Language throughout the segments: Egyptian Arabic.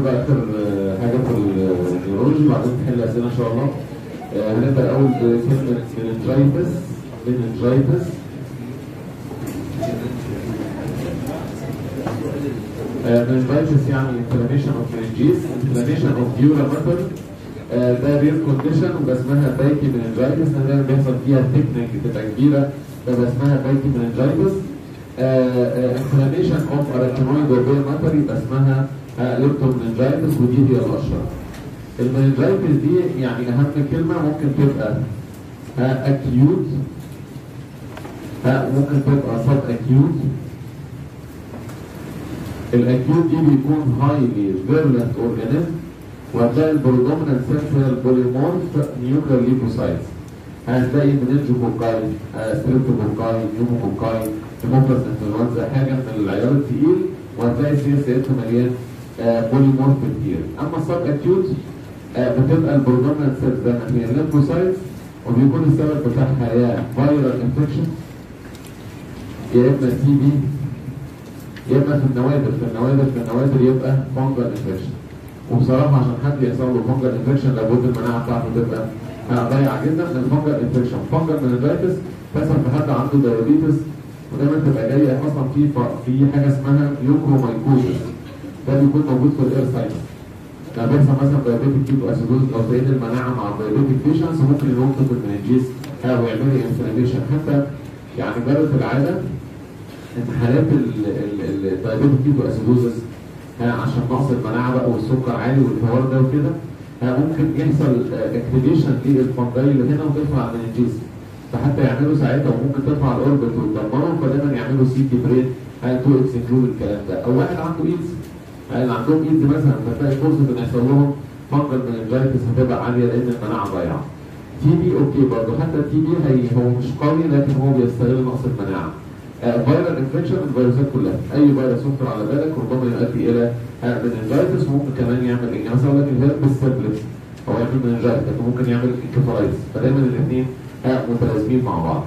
بقى اخر آه، حاجه في النيورولوجي وبعدين نحل اسئله ان شاء الله آه، هنبدا اول بكلمه مننجايتس مننجايتس مننجايتس يعني inflammation of meninges inflammation of dura mater آه، ده رير كونديشن وده اسمها بايكي مننجايتس ده دايما بيحصل فيها تكنيك بتبقى كبيره ده اسمها بايكي مننجايتس انفلاميشن اوف ارachnoid وبير ماتر يبقى اسمها ليبتومننجايتس ودي هي الاشهر المننجايتس دي يعني اهم كلمه ممكن تبقى اكيوت ممكن تبقى سب اكيوت الاكيوت دي بيكون هايلي فيرلنت اورجانيزم وهتلاقي البرودومينانت سيل هي البوليمورف نيوكلير ليبوسايتس هتلاقي مننجوكوكاي ستريبتوكوكاي نيوموكوكاي هيموبلس انفلونزا حاجه من العيار الثقيل وهتلاقي سي اس اف مليان بوليمورف كتير اما السب اكيوت بتبقى البرودومينانت سيل زي ما هي الليمفوسايتس وبيكون السبب بتاعها يا فايرال انفكشن يا اما تي بي يا اما في النوادر في النوادر في النوادر يبقى فونجل انفكشن وبصراحه عشان حد يحصل له فونجل انفكشن لابد المناعه بتاعته تبقى ضايعه جدا من الفونجل انفكشن فونجل مننجايتس تحصل في حد عنده دايابيتس ودايما تبقى جايه اصلا في في حاجه اسمها يوكرومايكوزس ده بيكون موجود في الاير سايتس لما بيحصل مثلا دايابيتك كيتو اسيدوز او تقل المناعه مع الدايابيتك بيشنس ممكن ينط في المننجيز او يعمل لي انفلاميشن حتى يعني جرت العاده ان حالات الدايابيتك كيتو اسيدوزس عشان نقص المناعه بقى والسكر عالي والحوار ده وكده ممكن يحصل اكتيفيشن للفنجاي اللي هنا وترفع المننجيز فحتى يعملوا ساعتها وممكن ترفع الاوربت وتدمرهم فدايما يعملوا سي تي برين هل تو اكسكلود الكلام ده او واحد عنده ايدز اللي عندهم ايدز مثلا فتلاقي فرصه ان يحصل لهم فانجل مننجايتس هتبقى عاليه لان المناعه ضايعه. تي بي اوكي برضه حتى التي بي هي هو مش قوي لكن هو بيستغل نقص المناعه. فيرال انفكشن الفيروسات كلها اي فيروس يخطر على بالك ربما يؤدي الى مننجايتس وممكن كمان يعمل ايه؟ مثلا اقول لك الهربس سيبلس هو يعمل مننجايتس لكن ممكن يعمل انكفالايتس فدايما الاثنين متلازمين مع بعض.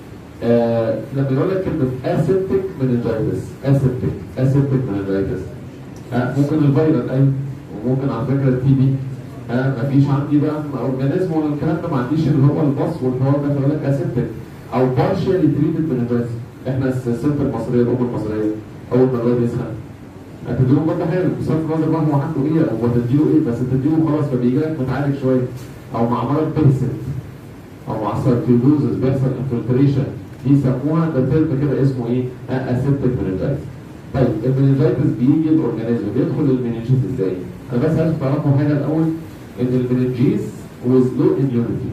آه لما يقول لك كلمه اسيبتيك مننجايتس اسيبتيك اسيبتيك مننجايتس آه ممكن الفيرال اي وممكن على فكره التي بي آه مفيش عندي بقى اورجانيزم ولا الكلام ده ما عنديش اللي هو البص والحوار ده فيقول لك اسيبتيك او بارشالي تريتد مننجايتس احنا الست المصريه الام المصريه اول ما الواد يسخن هتديله مضاد حيوي بصرف النظر بقى هو عنده ايه او تديله ايه بس تديله خلاص فبيجي لك متعالج شويه او مع مرض بيرسنت او مع سيركيوزز بيحصل انفلتريشن دي يسموها ده ترم كده اسمه ايه؟ اسيبتيك مننجايتس. طيب المننجايتس بيجي الاورجانيزم بيدخل المننجيز ازاي؟ انا بس عايز تعرفوا حاجه الاول ان المننجيز ويز لو اميونيتي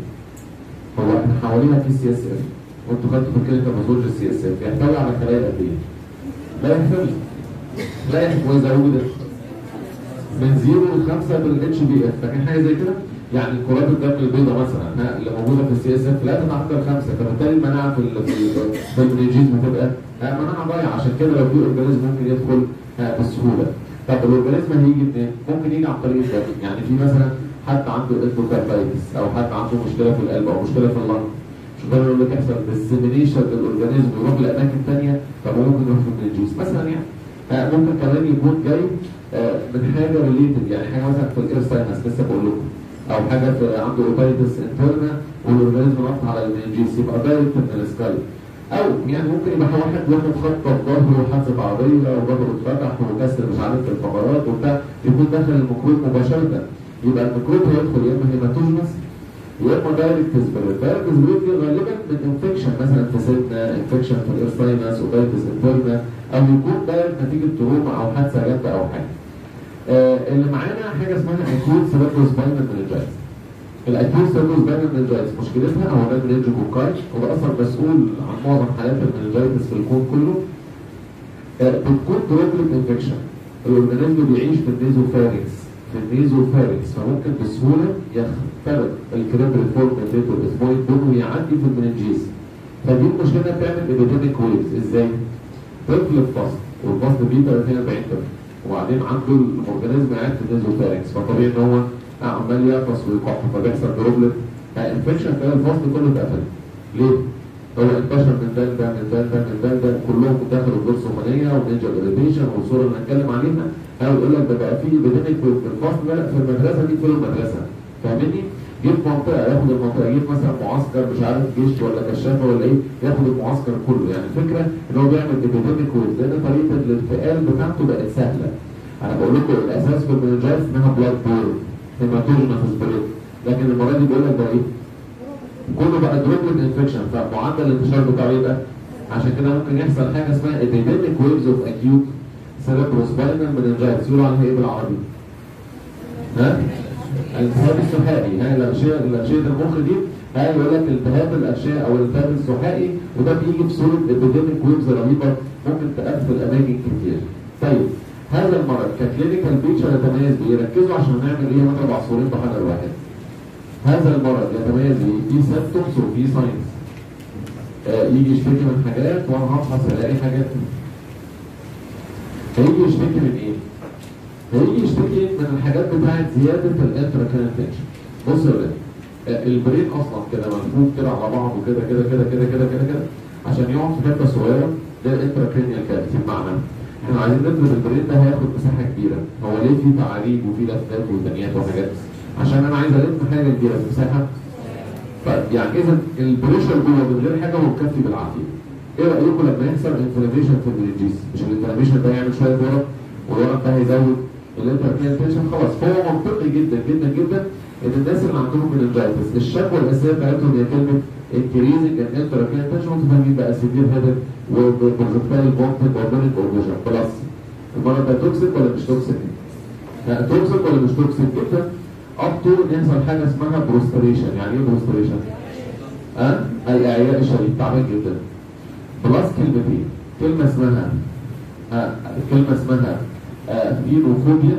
هو احنا حوالينا في سي اس اف وانتوا خدتوا في كلمه باثولوجي السي اس اف يحتوي على خلايا قد ايه؟ لا يحتوي لا يحتوي اذا وجدت من 0 ل 5 بالاتش بي اف فاكرين حاجه زي كده؟ يعني كرات الدم البيضاء مثلا ها اللي موجوده في السي اس اف لا تتعدى الخمسه فبالتالي المناعه في ال- في ال- في المنجيز بتبقى ها، مناعه ضايعه عشان كده لو في اورجانيزم ممكن يدخل ها، بسهوله طب الاورجانيزم هيجي منين؟ ممكن يجي عن طريق الدم يعني في مثلا حد عنده اندوكاردايتس او حد عنده مشكله في القلب او مشكله في اللنج مش ده يقول لك يحصل ديسيمينيشن للاورجانيزم يروح لاماكن ثانيه طب هو ممكن يروح في المنجيز مثلا يعني ها، ممكن كمان يكون جاي آه، من حاجه ريليتد يعني حاجه مثلا في الاير ساينس لسه بقول لكم او حاجه في عنده اوبايتس انترنا والاورجانيزم نط على المنجيس يبقى دايركت من السكال او يعني ممكن يبقى واحد واخد خبطه في ظهره حادثه عربيه وظهره اتفتح وكسر مش عارف في الفقرات وبتاع يكون داخل الميكروب مباشره يبقى الميكروب هيدخل يا اما هيماتوجنس يا اما دايركت سبريد دايركت سبريد دي غالبا من انفكشن مثلا في سنه انفكشن في الاير ساينس اوبايتس انترنا او يكون دايركت نتيجه تروما او حادثه جامده او حاجه آه، اللي معانا حاجه اسمها اكيوت سيربروسباينال مننجايتس الاكيوت سيربروسباينال مننجايتس مشكلتها هو ده مننجوكوكاي وده اصلا مسؤول عن معظم حالات المننجايتس في الكون كله آه، بتكون دروبلت انفكشن الاورجانيزم بيعيش في النيزوفارينكس في النيزوفارينكس فممكن بسهوله يخترق الكريبري فورم الليتو الاسبوعي بون ويعدي في المننجيز فدي المشكله بتعمل ايبيديميك ويفز ازاي؟ طفل في فصل والفصل فيه 30 40 طفل وبعدين عنده الاورجانيزم قاعد في النيزوفارينكس فطبيعي ان هو عمال يعطس ويكح فبيحصل دروبلت انفكشن تلاقي الفصل كله اتقفل ليه؟ هو انتشر من ده لده من ده لده من ده لده كلهم دخلوا الجرثومانيه والنينجا اريتيشن والصوره اللي هنتكلم عليها او يقول لك ده بقى في ابيديميك في الفصل لا في المدرسه دي في المدرسه فاهمني؟ جيب منطقه ياخد المنطقه يجيب مثلا معسكر مش عارف جيش ولا كشافه ولا ايه ياخد المعسكر كله يعني الفكره ان هو بيعمل ابيديميك ويز لان طريقه الانتقال بتاعته بقت سهله انا بقول لكم الاساس في المنجايز انها بلاد بور هيماتوجنا في السبريت لكن المره دي بيقول لك ده ايه؟ كله بقى دروبلت انفكشن فمعدل الانتشار بتاعه ايه ده؟ عشان كده ممكن يحصل حاجه اسمها epidemic waves of acute cerebrospinal meningitis يقولوا عنها ايه بالعربي؟ ها؟ الالتهاب السحائي ها الأغشية الأغشية المخ دي ها يقول لك التهاب الأغشية أو الالتهاب السحائي وده بيجي في صورة epidemic waves رهيبة ممكن تقفل أماكن كتير. طيب هذا المرض ككلينيكال بيتشر يتميز بإيه؟ ركزوا عشان نعمل إيه نضرب عصفورين بحجر واحد. هذا المرض يتميز بإيه؟ في سيمتومز وفي ساينز. آه يجي يشتكي من حاجات وأنا هفحص ألاقي حاجات هيجي يشتكي من إيه؟ هيجي يشتكي من الحاجات بتاعت زيادة الانتراكرينال تنشن. بص يا ولاد آه، البرين اصلا كده ملفوف كده على بعضه كده كده كده كده كده كده كده عشان يقعد في حته صغيره ده الانتراكرينيال كافيتي بمعنى احنا عايزين نفرض البرين ده هياخد مساحه كبيره هو ليه في تعاريج وفي لفات وثانيات وحاجات عشان انا عايز الم حاجه كبيره في مساحه طيب يعني اذا البريشر جوه من غير حاجه هو مكفي بالعافيه ايه رايكم لما يحصل انفلاميشن في البرينجيس مش الانفلاميشن ده يعمل شويه ورم والورم ده هيزود الانتركينال تنشن خلاص فهو منطقي جدا جدا جدا ان الناس اللي عندهم مننجايتس الشكوى الاساسيه بتاعتهم هي كلمه انكريزنج الانتركينال تنشن وانتم فاهمين بقى سيفير هيدر وبروجكتايل بومبنج اورجانيك اورجيشن خلاص المرض ده توكسيك ولا مش توكسيك؟ لا توكسيك ولا مش توكسيك جدا اب تو يحصل حاجه اسمها بروستريشن يعني ايه بروستريشن؟ ها؟ اي اعياء الشديد تعبان جدا بلس كلمتين كلمه اسمها آه كلمه اسمها آه فينوفوبيا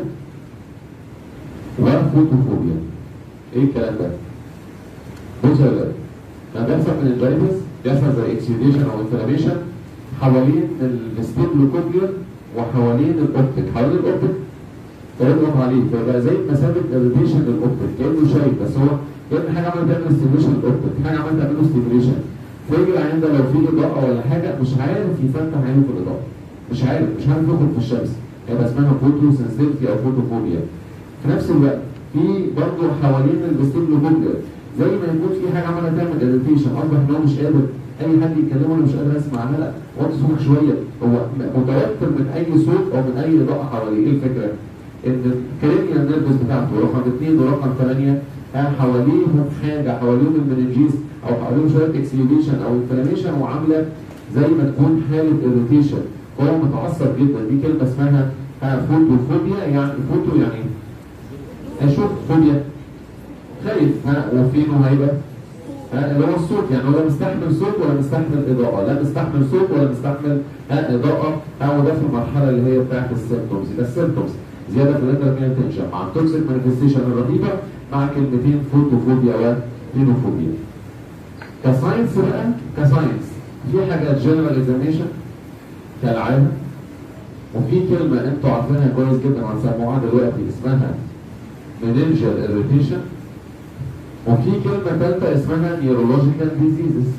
وفوتوفوبيا ايه الكلام ده؟ بص يا ولاد لما بيحصل من الجايتس بيحصل زي اكسيديشن او انفلاميشن حوالين الستيبلوكوبيال وحوالين الاوبتيك حوالين الاوبتيك فيضغط عليه فيبقى زي مسافه اريتيشن للاوبتيك كانه شايف بس هو كان حاجه عماله تعمل ستيميشن للاوبتيك حاجه عماله تعمل له ستيميشن فيجي العين ده لو في اضاءه ولا حاجه مش عارف يفتح عينه في الاضاءه مش عارف مش عارف يخرج في الشمس هيبقى اسمها فوتو سنسيتي او فوتوفوبيا في نفس الوقت في برضه حوالين الفيستيبلوكوبيال زي ما يكون في حاجه عماله تعمل اريتيشن اصبح ان هو مش قادر اي حد يتكلمه انا مش قادر اسمع لا لا وطي صوتك شويه هو متوتر من اي صوت او من اي اضاءه حواليه ايه الفكره؟ ان الكرينيال نيرفز بتاعته رقم اثنين ورقم ثمانيه حواليهم حاجه حواليهم المننجيز او حواليهم شويه اكسيديشن او انفلاميشن وعامله زي ما تكون حاله اريتيشن هو متعصب جدا دي كلمه اسمها فوتوفوبيا يعني فوتو يعني اشوف فوبيا خايف ها وفينه هيبقى ها اللي هو الصوت يعني هو لا مستحمل صوت ولا مستحمل اضاءه لا مستحمل صوت ولا مستحمل ها اضاءه ها وده في المرحله اللي هي بتاعت السيمتومز ده السيمتومز زياده في الانتركينال تنشن مع التوكسيك مانيفستيشن الرهيبه مع كلمتين فوتوفوبيا وفينوفوبيا كساينس بقى كساينس في حاجات جنرال اكزاميشن كالعاده وفي كلمه انتوا عارفينها كويس جدا وهنسموها دلوقتي اسمها meningeal irritation وفي كلمة ثالثة اسمها neurological diseases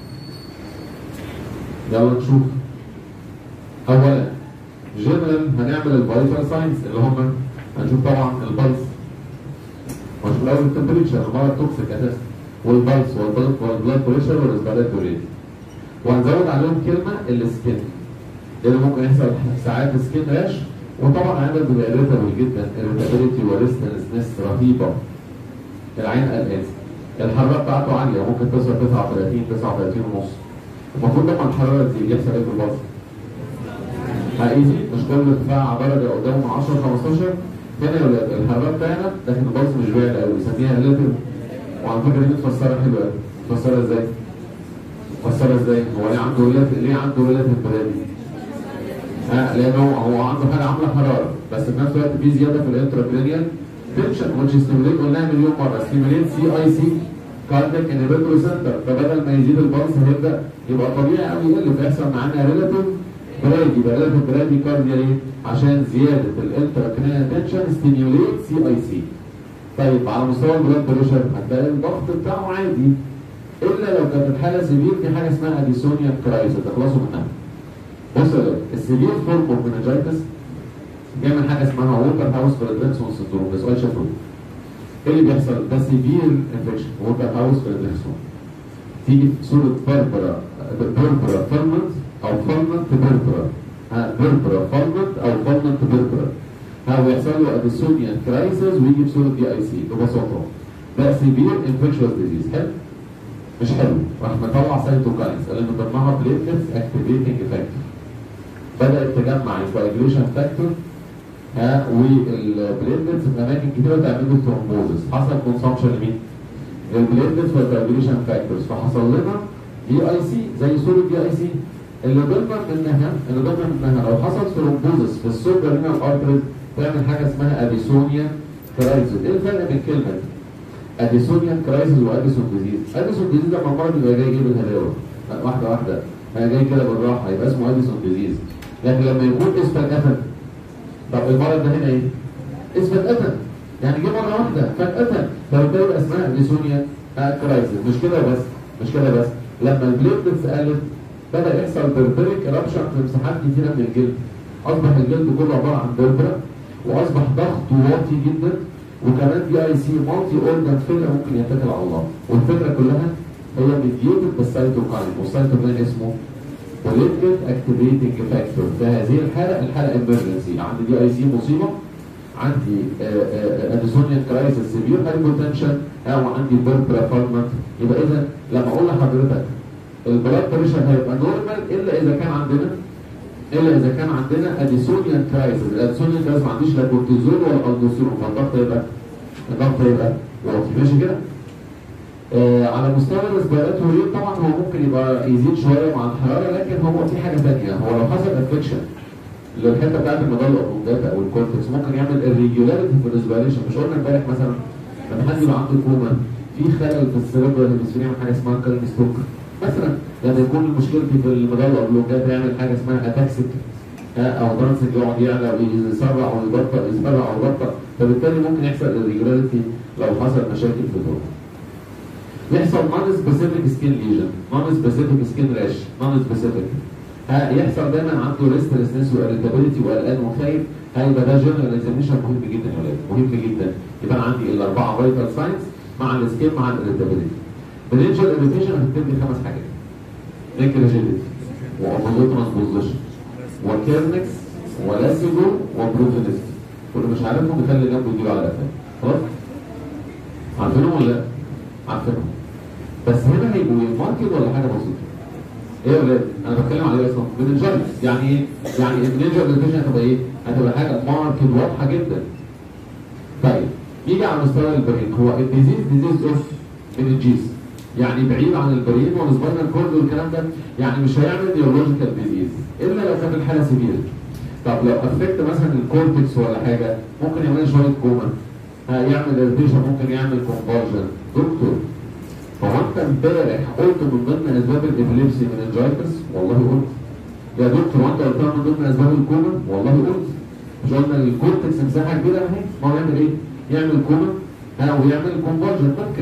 يلا نشوف أولا جنرال هنعمل الفيتال ساينس اللي هم هنشوف طبعا البلس وهنشوف الأول التمبريتشر المرض توكسيك أساسا والبلس والبلاد بريشر والريسبيراتوري وهنزود عليهم كلمة السكين لأن ممكن يحصل ساعات سكين راش وطبعا عامل بيبقى irritable جدا irritability وريستنسنس رهيبه العين قلقان الحراره بتاعته عاليه ممكن توصل 39 39 ونص المفروض لما الحراره تزيد يحصل ايه في البطن؟ هيزيد مش كل ارتفاع درجه قدامه 10 15 هنا يا ولاد الحراره بتاعنا لكن البلس مش بعيد قوي بيسميها ريلاتيف وعلى فكره دي متفسره حلوه قوي متفسره ازاي؟ متفسره ازاي؟ هو ليه عنده ريلاتيف ليه عنده ريلاتيف برادي؟ ها لانه هو عنده حاجه عامله حراره بس في نفس الوقت في زياده في الانتراكرينيال تنشن وتش ستيموليت قلناها مليون مره ستيموليت سي اي سي كارديك انهبيتوري سنتر فبدل ما يزيد البلس هيبدا يبقى طبيعي قوي يقل فيحصل معانا ريلاتيف برادي يبقى ريلاتيف برادي كارديا ليه؟ عشان زياده الانتراكرينيال تنشن ستيموليت سي اي سي طيب على مستوى البلاد بريشر هتلاقي الضغط بتاعه عادي الا لو كانت الحاله سيفير في حاجه اسمها اديسونيا كرايسيس تخلصوا منها بص يا دكتور السيفير فورم اوف منجايتس جاي من حاجه اسمها ووتر هاوس فريدريكسون سندروم ده سؤال شافوه ايه اللي بيحصل؟ ده سيفير انفكشن ووتر هاوس فريدريكسون تيجي في صوره بيربرا بيربرا فالمنت او فالمنت بيربرا ها بيربرا فالمنت او فالمنت بيربرا ها ويحصل له اديسونيا كرايسيس ويجي في صوره دي اي سي ببساطه ده سيفير انفكشوس ديزيز حلو مش حلو راح مطلع سايتوكاينز اللي من ضمنها بليتلتس اكتيفيتنج فاكتور بدات تجمع الكواجوليشن فاكتور ها والبليتلتس في اماكن كتيره تعمل له ثرومبوزس حصل كونسامشن لمين؟ البليتلتس والكواجوليشن فاكتورز فحصل لنا دي اي سي زي صوره دي اي سي اللي ضمن منها اللي ضمن منها لو حصل ثرومبوزس في السوبر رينال ارتريز تعمل حاجه اسمها اديسونيا كرايزس ايه الفرق بين كلمه اديسونيا كرايسيس واديسون ديزيز اديسون ديزيز لما المرض يبقى جاي يجيب الهلاوه واحده واحده انا جاي كده بالراحه يبقى اسمه اديسون ديزيز لكن لما يكون اسمك قفل طب المرض ده هنا ايه؟ اسمك قفل يعني جه مره واحده فجاه فبالتالي يبقى اسمها اديسونيا كرايسيس مش كده بس مش كده بس لما البليتلتس قلت بدا يحصل بربريك رابشن في مساحات كتيره من الجلد اصبح الجلد كله عباره عن بربره واصبح ضغطه واطي جدا وكمان دي اي سي مالتي اورجان فيلر ممكن يتكل على الله والفكره كلها هي مديوتد بالسايتوكاين والسايتوكاين اسمه بوليتيك اكتيفيتنج فاكتور في هذه الحاله الحاله امرجنسي عندي دي اي سي مصيبه عندي اديسونيان كرايسيس سيفير هايبوتنشن او عندي بيربرا فالمنت يبقى اذا لما اقول لحضرتك البلاد بريشر هيبقى نورمال الا اذا كان عندنا الا اذا كان عندنا اديسونيان كرايسيس الاديسونيان كرايسيس ما عنديش لا كورتيزون ولا الدوستيرون فالضغط هيبقى الضغط هيبقى واطي ماشي كده آه على مستوى الريسبيراتوري طبعا هو ممكن يبقى يزيد شويه مع الحراره لكن هو في حاجه ثانيه هو لو حصل افكشن للحته بتاعت المضله الاوبداتا او الكورتكس ممكن يعمل irregularity في الريسبيريشن مش قلنا امبارح مثلا لما حد يبقى عنده كوما في خلل في السيربرال هيمسفير يعمل حاجه اسمها كارين ستوك مثلا لما يكون مشكلتي في المضله الاوبداتا يعمل حاجه اسمها اتاكسيك او درانسك يقعد يعلى ويسرع ويبطأ يسرع ويبطأ فبالتالي ممكن يحصل irregularity لو حصل مشاكل في الدور يحصل نون سبيسيفيك سكين ليجن نون سبيسيفيك سكين راش نون سبيسيفيك يحصل دايما عنده ريستلسنس واريتابيلتي وقلقان وخايف هيبقى ده جنراليزيشن مهم جدا يا ولاد مهم جدا يبقى عندي الاربعه فايتال ساينز مع السكين مع الاريتابيلتي بالنيتشر اريتيشن هتكتب لي خمس حاجات نيكريجيليتي وابوزو ترانسبوزيشن وكيرنكس ولاسيجو وبروفينست كل مش عارفهم يخلي جنبه يجيب على قفاه خلاص عارفينهم ولا لا؟ عارفينهم بس هنا هيبقوا ماركت ولا حاجه بسيطه؟ ايه يا ولاد؟ انا بتكلم على ايه اصلا؟ مننجايتس يعني ايه؟ يعني المننجر اريتيشن هتبقى ايه؟ هتبقى حاجه ماركت واضحه جدا. طيب يجي على مستوى البرين هو الديزيز ديزيز اوف مننجيز يعني بعيد عن البرين والسباينال كورد والكلام ده يعني مش هيعمل نيورولوجيكال ديزيز الا لو كانت الحاله سيفير. طب لو افكت مثلا الكورتكس ولا حاجه ممكن يعمل شويه كوما يعمل اريتيشن ممكن يعمل كونفرجن دكتور هو انت امبارح قلت من ضمن اسباب الابليبسي من الجايتس والله قلت يا دكتور وانت قلتها من ضمن اسباب الكوما والله قلت مش قلنا الكورتكس مساحه كبيره اهي ما هو يعمل ايه؟ يعمل كوما ها ويعمل كونفرجن ممكن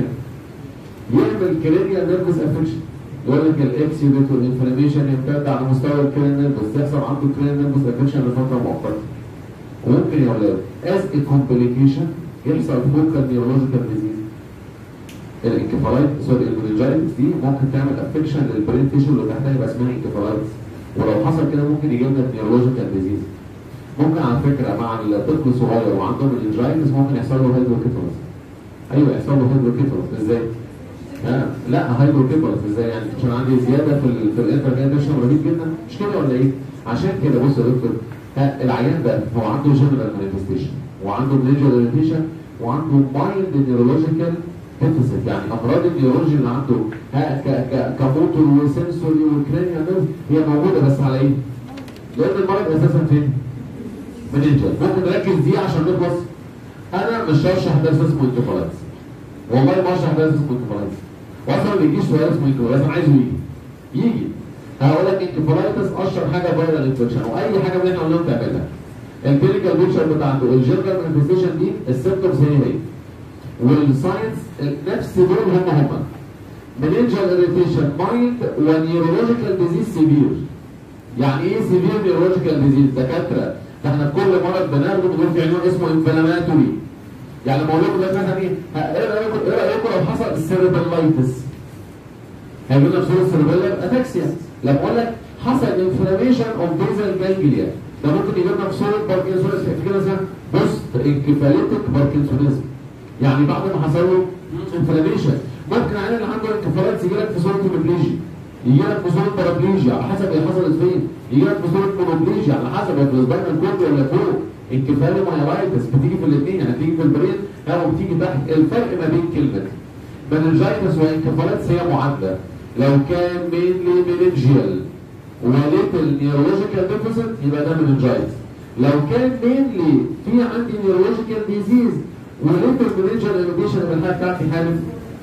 يعمل كرينيال نيرفس افكشن يقول لك الاكسيوبيت والانفلاميشن يمتد على مستوى الكرينيال نيرفس يحصل عنده كرينيال نيرفس افكشن لفتره مؤقته وممكن يا ولاد از كومبليكيشن يحصل فوكال نيورولوجيكال ديزيز الانكفالايت سوري المنجايتس دي ممكن تعمل افكشن للبرين تيشو اللي تحتها يبقى اسمها انكفالايتس ولو حصل كده ممكن يجي لنا نيورولوجيكال ديزيز ممكن على فكره مع الطفل الصغير وعنده منجايتس ممكن يحصل له هيدروكيفالس ايوه يحصل له هيدروكيفالس ازاي؟ ها لا هيدروكيفالس ازاي يعني عشان عندي زياده في ال في الانترنيشن رهيب جدا مش كده ولا ايه؟ عشان كده بص يا دكتور ها العيان ده هو عنده جنرال مانيفستيشن وعنده منجر اريتيشن وعنده مايلد نيورولوجيكال ديفيسيت يعني امراض النيورولوجي اللي عنده ها ك ك كموتور وسنسوري وكرانيال نيرف هي موجوده بس على ايه؟ لان المرض اساسا فين؟ مننجر ممكن نركز دي عشان نخلص انا مش هشرح درس اسمه انكفالايتس والله ما هشرح درس اسمه انكفالايتس واصلا ما بيجيش سؤال اسمه انكفالايتس انا عايزه يجي يجي هقول لك انكفالايتس اشهر حاجه فايرال انفكشن واي حاجه من اللي احنا قلناهم تعملها الكلينيكال بيكتشر بتاعته الجنرال مانيفستيشن دي السيمبتومز هي هي والساينس نفس دول هم هم مننجال اريتيشن مايلد ونيورولوجيكال ديزيز سيفير يعني ايه سيفير نيورولوجيكال ديزيز دكاتره ده احنا كل مرض بناخده بنقول في عنوان اسمه انفلاماتوري يعني لما اقول لكم دلوقتي مثلا ايه ها، ايه رايكم ايه رايكم لو حصل السيربلايتس هيجي لنا بصوره سيربيلر اتاكسيا لما اقول لك حصل انفلاميشن اوف بيزل جانجليا ده ممكن يجي لنا بصوره باركنسونيزم في كده مثلا بوست انكفاليتيك باركنسونيزم يعني بعد ما حصل له انفلاميشن ممكن عيان اللي عنده انكفالات يجي لك في صوره هيموبليجيا يجي لك في صوره بارابليجيا على حسب هي حصلت فين يجي لك في صوره مونوبليجيا على حسب هي في السباينال كورد ولا فوق انكفالي مايلايتس بتيجي في الاثنين يعني بتيجي في البرين او بتيجي تحت الفرق ما بين كلمه مننجايتس وانكفالاتس هي معادله لو كان مينلي مننجيال وليتل نيورولوجيكال ديفيسيت يبقى ده مننجايتس لو كان مينلي في عندي نيورولوجيكال ديزيز وليتل مننجيال انوبيشن يبقى الحاله بتاعتي حاله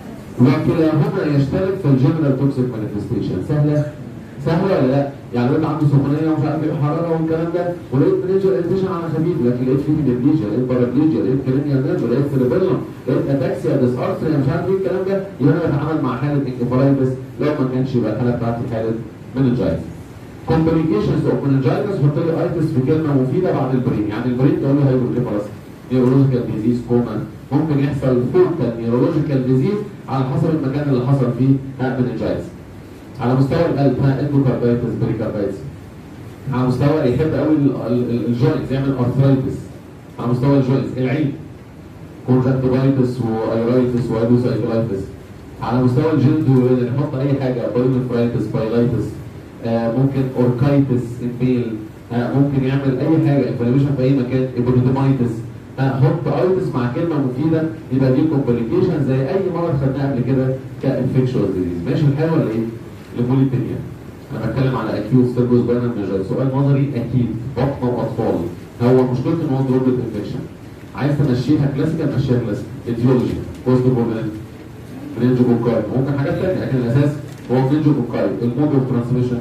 وكلاهما يشترك في الجنرال توكسيك مانيفستيشن سهله سهله ولا لا؟ يعني لو انت عنده سخونيه ومش عارف ايه حراره والكلام ده ولقيت مننجر اريتيشن على خفيف لكن لقيت فيه ديبليجيا لقيت بارابليجيا لقيت كرينيال نيرف لقيت سيربيلم لقيت اتاكسيا ديس ارثريا مش عارف ايه الكلام ده يبقى انا بتعامل مع حاله انكفالايتس لو ما كانش يبقى الحاله بتاعتي حاله مننجايتس complications of meningitis حط لي ايتس في كلمه مفيده بعد البرين يعني البرين تقول له هيدروكيفالس نيورولوجيكال ديزيز كوما ممكن يحصل فوكال نيورولوجيكال ديزيز على حسب المكان اللي حصل فيه مننجايتس على مستوى القلب ها اندوكاردايتس بريكاردايتس على مستوى يحب قوي الجوينتس يعمل ارثرايتس على مستوى الجوينتس العين كونجكتيفايتس وايرايتس وايدوسايكلايتس على مستوى الجلد نحط اي حاجه بولينفرايتس بايلايتس آه ممكن اوركايتس امبيل آه ممكن يعمل اي حاجه انفلاميشن في اي مكان ابيديمايتس آه حط ايتس مع كلمه مفيده يبقى دي كومبليكيشن زي اي مرض خدناه قبل كده كانفكشوال ديزيز ماشي الحال ولا ايه؟ لمول الدنيا انا بتكلم على اكيوت سيرفوس باينال ميجر سؤال نظري اكيد بطنه واطفال هو مشكلته ان هو دروبلت انفكشن عايز تمشيها كلاسيكال مشيها كلاسيك ايديولوجي بوست بروبلم مننجو بوكاي ممكن حاجات ثانيه لكن الاساس هو مننجو بوكاي المود اوف ترانسميشن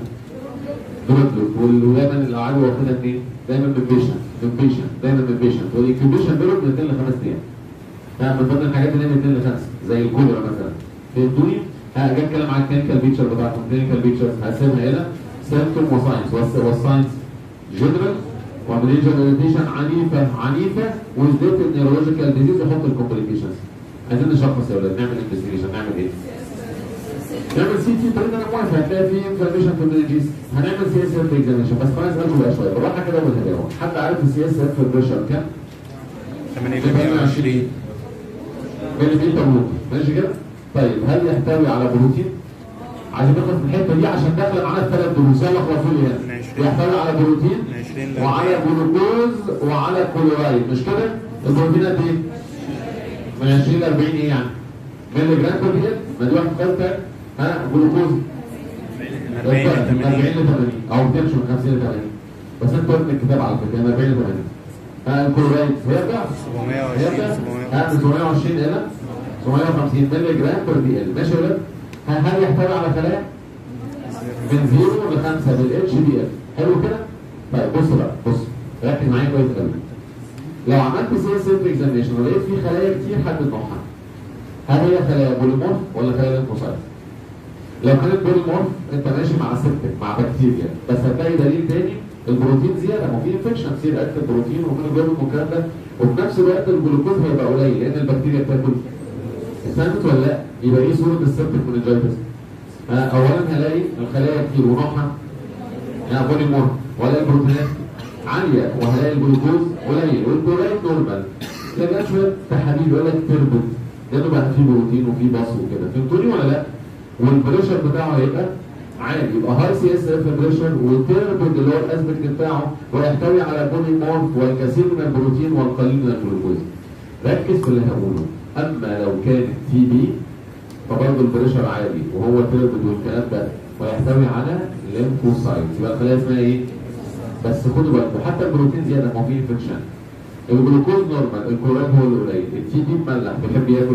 دروبلت ودايما العدوى واخدها منين؟ دايما من بيشنت من بيشنت دايما من بيشنت والانكيوبيشن بيريود من 2 ل 5 ايام ها من ضمن الحاجات اللي هي من 2 ل 5 زي الكوليرا مثلا فهمتوني؟ ها جاي اتكلم عن الكلينيكال بيكتشر بتاعتهم الكلينيكال بيكتشرز هقسمها الى سيمتوم وساينس والساينس جنرال ومنيجر اورينتيشن عنيفه عنيفه وزدت النيورولوجيكال ديزيز وحط الكومبليكيشنز عايزين نشخص يا ولاد نعمل انفستيجيشن نعمل ايه؟ نعمل سي تي بريد انا موافق هتلاقي في انفلاميشن في المنجيز هنعمل سي اس اف اكزاميشن بس خلاص اسالكم بقى شويه بالراحه كده والهداوه حد عارف السي اس اف بريشر كام؟ 28 ملي تموت ماشي كده؟ طيب هل يحتوي على بروتين؟ عايزين ناخد في الحته دي عشان داخله معانا الثلاث دروس يلا خلصوا لي هنا من 20 يحتوي على بروتين من 20 ل وعلى جلوكوز وعلى كلورايد مش كده؟ البروتين قد ايه؟ من 20 ل 40 ايه يعني؟ ملي جرام بر هيد ما دي واحد خالص ها جلوكوز من 40 ل من 40 ل 80 80 او بتمشي من 50 ل 80 بس انت قلت من الكتاب على فكره من 40 ل 80 ها الكلورايد هي بتاع 720 ها من 720 الى 750 مللي جرام بر دي ال ماشي يا ولاد؟ ها هل يحتوي على خلايا؟ من 0 ل 5 بالاتش دي ال حلو كده؟ طيب بص بقى بص ركز معايا كويس قوي لو عملت سي اس اف اكزامينشن ولقيت فيه خلايا كتير حدد نوعها هل هي خلايا بوليمورف ولا خلايا ليمفوسايت؟ لو كانت بوليمورف انت ماشي مع سيبتك مع بكتيريا بس هتلاقي دليل تاني البروتين زياده ما هو في انفكشن كتير اكتر بروتين وهيموجلوبين والكلام ده وفي نفس الوقت الجلوكوز هيبقى قليل لان البكتيريا بتاكل فهمت ولا لا؟ يبقى ايه صوره السيبتك منجايتس؟ آه اولا هلاقي الخلايا كتير ونوعها يعني بوليمورف وهلاقي البروتينات عاليه وهلاقي الجلوكوز قليل والكلورايد نورمال تلاقي شويه تحاليل يقول لك تربط لانه بقى فيه بروتين وفيه باص وكده فهمتوني ولا لا؟ والبريشر بتاعه هيبقى عالي يبقى هاي سي اس اف بريشر والتيربود اللي هو الاسبكت بتاعه ويحتوي على بوليمورف والكثير من البروتين والقليل من الجلوكوز ركز في اللي هقوله اما لو كانت تي بي فبرضه البريشر عالي وهو تيربود والكلام ده ويحتوي على ليمفوسايت يبقى الخلايا اسمها ايه؟ بس خدوا بالكم حتى البروتين زياده ما هو فيه انفكشن الجلوكوز نورمال الكلورايد هو اللي قليل التي بي مملح بيحب ياكل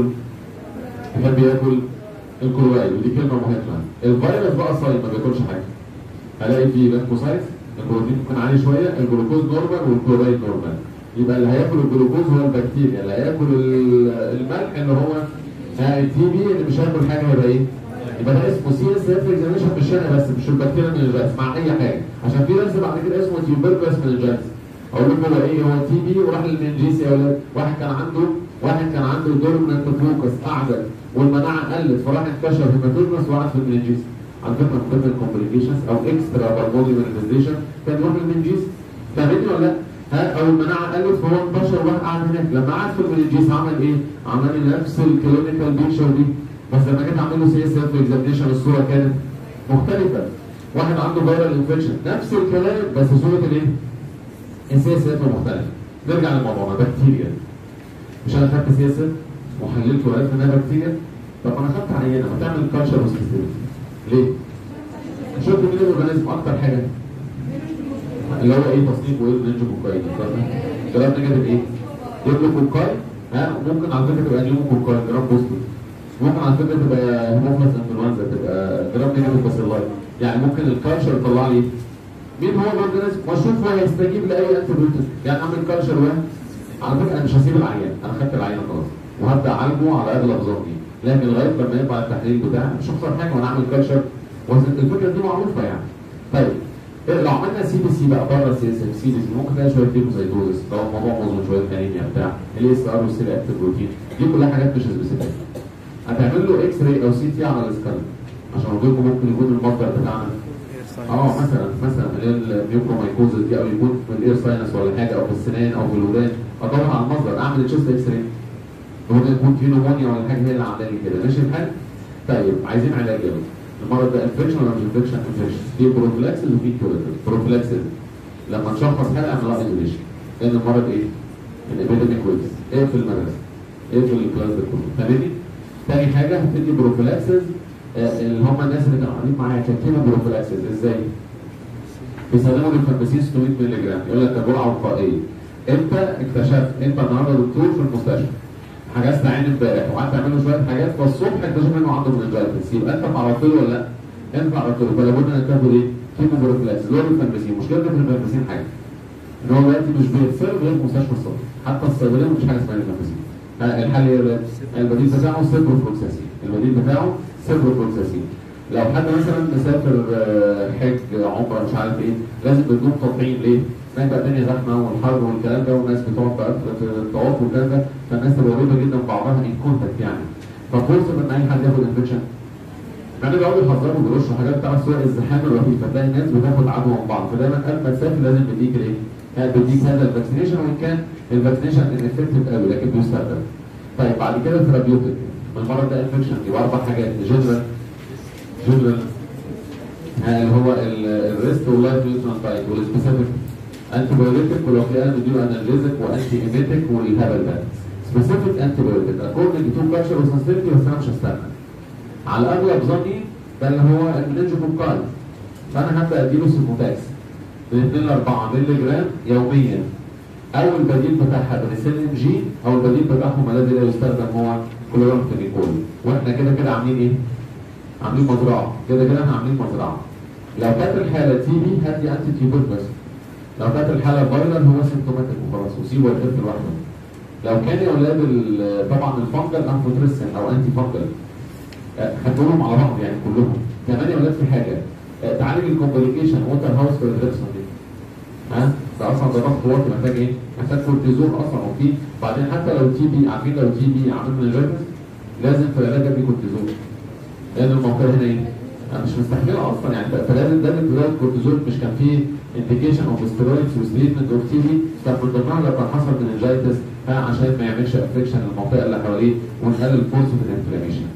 بيحب ياكل الكلورايد ودي كلمه مهمه الفيروس بقى صايم ما بياكلش حاجه هلاقي فيه ليمفوسايت البروتين ممكن عالي شويه الجلوكوز نورمال والكلورايد نورمال يبقى اللي هياكل الجلوكوز هو البكتيريا اللي هياكل ال- الملح اللي هو التي بي اللي مش هياكل حاجه هيبقى ايه؟ يبقى ده اسمه سي اس اف اكزاميشن مش هنا بس مش البكتيريا منجايتس مع اي حاجه عشان في درس بعد كده اسمه تيوبركلس منجايتس اقول لكم هو ايه هو تي بي وراح للمنجيس يا ولاد واحد كان عنده واحد كان عنده دورمنت فوكس قاعده والمناعه قلت فراح انتشر هيماتوجنس وقعد في المنجيس على فكره من ضمن الكومبليكيشنز او اكسترا بالمودي مانيفستيشن كان يروح للمنجيس فاهمني ولا لا؟ ها او المناعه قلت فهو انتشر وراح قعد هناك لما قعد في المنجيس عمل ايه؟ عمل لي نفس الكلينيكال بيكشر دي بس لما جيت اعمل له سي اس اف اكزامينشن الصوره كانت مختلفه واحد عنده فيرال انفكشن نفس الكلام بس صوره الايه؟ السي اس اف مختلفه نرجع لموضوعنا بكتيريا مش انا خدت سي اس اف وحللت وعرفت انها بكتيريا طب انا خدت عينه ما تعمل كالتشر وسيستمتي ليه؟ شفت مين الاورجانيزم اكتر حاجه؟ اللي هو ايه تصنيف وايه النينجوكوكاي جرام نيجاتيف ايه؟ ديبلوكوكاي ها ممكن على فكره تبقى نيوموكوكاي جرام بوزيتيف ممكن على فكره تبقى هيموفلس انفلونزا تبقى جرام نيجاتيف باسيلاي يعني ممكن الكالتشر يطلع لي مين هو الاورجانيزم واشوف هو هيستجيب لاي انتي بيوتيك يعني اعمل كالتشر واحد على فكره انا مش هسيب العيان انا خدت العيان خلاص وهبدا اعالجه على اغلب ظني لكن لغايه لما يطلع التحليل بتاعي مش هخسر حاجه وانا اعمل كالتشر الفكره دي معروفه يعني طيب إيه لو عملنا سي بي سي بقى بره سي اس اف سي بي سي ممكن تلاقي شويه ليكوسايتوزس لو الموضوع مظلوم شويه انيميا بتاع الاي اس ار والسيل اكتيف بروتين دي كلها حاجات مش سبيسيفيك هتعمل له اكس راي او سي تي على السكان عشان اقول لكم ممكن يكون المصدر بتاعنا اه مثلا مثلا اللي هي الميوكرومايكوزس دي او يكون في الاير ساينس ولا حاجه او في السنان او في الودان ادور على المصدر اعمل تشيست اكس راي ممكن يكون في نمونيا ولا حاجه هي اللي عامله لي كده ماشي الحال؟ طيب عايزين علاج يلا المرض ده انفكشن ولا مش انفكشن؟ انفكشن في بروفلاكسس وفي كيوريتيف بروفلاكسس لما تشخص حاله اعمل لها ايزوليشن لان المرض ايه؟ الابيديميك ويكس ايه في المدرسه؟ ايه في الكلاس ده كله فاهمني؟ تاني حاجه هتدي بروفلاكسس آه، اللي هم الناس اللي كانوا قاعدين معايا كاتبين بروفلاكسس ازاي؟ بيستخدموا الفامبسين 600 مللي جرام يقول لك جرعه وقائيه انت اكتشفت انت النهارده دكتور في المستشفى حجزت عين امبارح وقعدت تعمل له شويه حاجات فالصبح اكتشف انه عنده منجلتس يبقى انت تعرفت له ولا لا؟ انت عرفت له فلا بد انك تاخد ايه؟ كيمو بروفلاكس اللي هو الفامبسين مشكلته في الفامبسين حاجه ان هو دلوقتي مش بيتصرف غير في مستشفى الصبح حتى الصيدليه مفيش حاجه اسمها الفامبسين ها، الحل ايه يا ولاد؟ البديل بتاعه سيبروفلوكساسين البديل بتاعه سيبروفلوكساسين لو حد مثلا مسافر آه، حج عمره مش عارف ايه لازم بدون تطعيم ليه؟ هناك بقى الدنيا زحمه والحر والكلام ده والناس بتقعد بقى في الطواف والكلام ده فالناس تبقى قريبه جدا من بعضها ان كونتاكت يعني ففرصه ان اي حد ياخد انفكشن مع ان بيقعدوا يحذروا ويرشوا حاجات بتاع سواء الزحام الرهيب فتلاقي الناس بتاخد عدوى من بعض فدايما قبل ما تسافر لازم بديك الايه؟ يعني بديك هذا الفاكسينيشن وان كان الفاكسينيشن انفكتيف قوي لكن بيستخدم. طيب بعد كده الثيرابيوتيك المرض ده انفكشن يبقى اربع حاجات جنرال جنرال اللي هو الريست واللايف نيوترال تايب والسبيسيفيك انتي بايوتيك ولو في انا بديله انالجيزك وانتي ايميتيك والهبل ده سبيسيفيك انتي بايوتيك اكوردنج تو كالتشر وسنسيتيفيتي بس انا مش هستنى على اغلب ظني ده اللي هو المنجوكوكاي فانا هبدا اديله سيموتاكس من 2 ل 4 مللي جرام يوميا او البديل بتاعها بنسلين جي او البديل بتاعهم الذي لا يستخدم هو كلورامفينيكول واحنا كده كده عاملين ايه؟ عاملين مزرعه كده كده احنا عاملين مزرعه لو كانت الحاله تي بي هدي انتي تيوبر بس لو كانت الحاله فايرال هو سيمتوماتيك وخلاص وسيبه يخف لوحده لو كان يا اولاد ال- طبعا الفانجل انفوتريسن او انتي فانجل آه، خدوهم على بعض يعني كلهم كمان يا ولاد في حاجه آه، تعالج الكومبليكيشن ووتر هاوس في الريبسون دي ها ده اصلا ده ضغط واطي محتاج ايه؟ محتاج كورتيزون اصلا وفي بعدين حتى لو تي بي عارفين لو تي بي عامل منجرس لازم في العلاج ادي كورتيزون لان الموقع هنا ايه؟ انا مش مستحملها اصلا يعني ف- فلازم ده بدايه الكورتيزون مش كان فيه انديكيشن اوف ستيرويدز وستريتمنت اوف تي بي كان من ضمنها لو كان حصل مننجايتس عشان ما يعملش افكشن للمنطقه اللي حواليه ونقلل فرصه الانفلاميشن.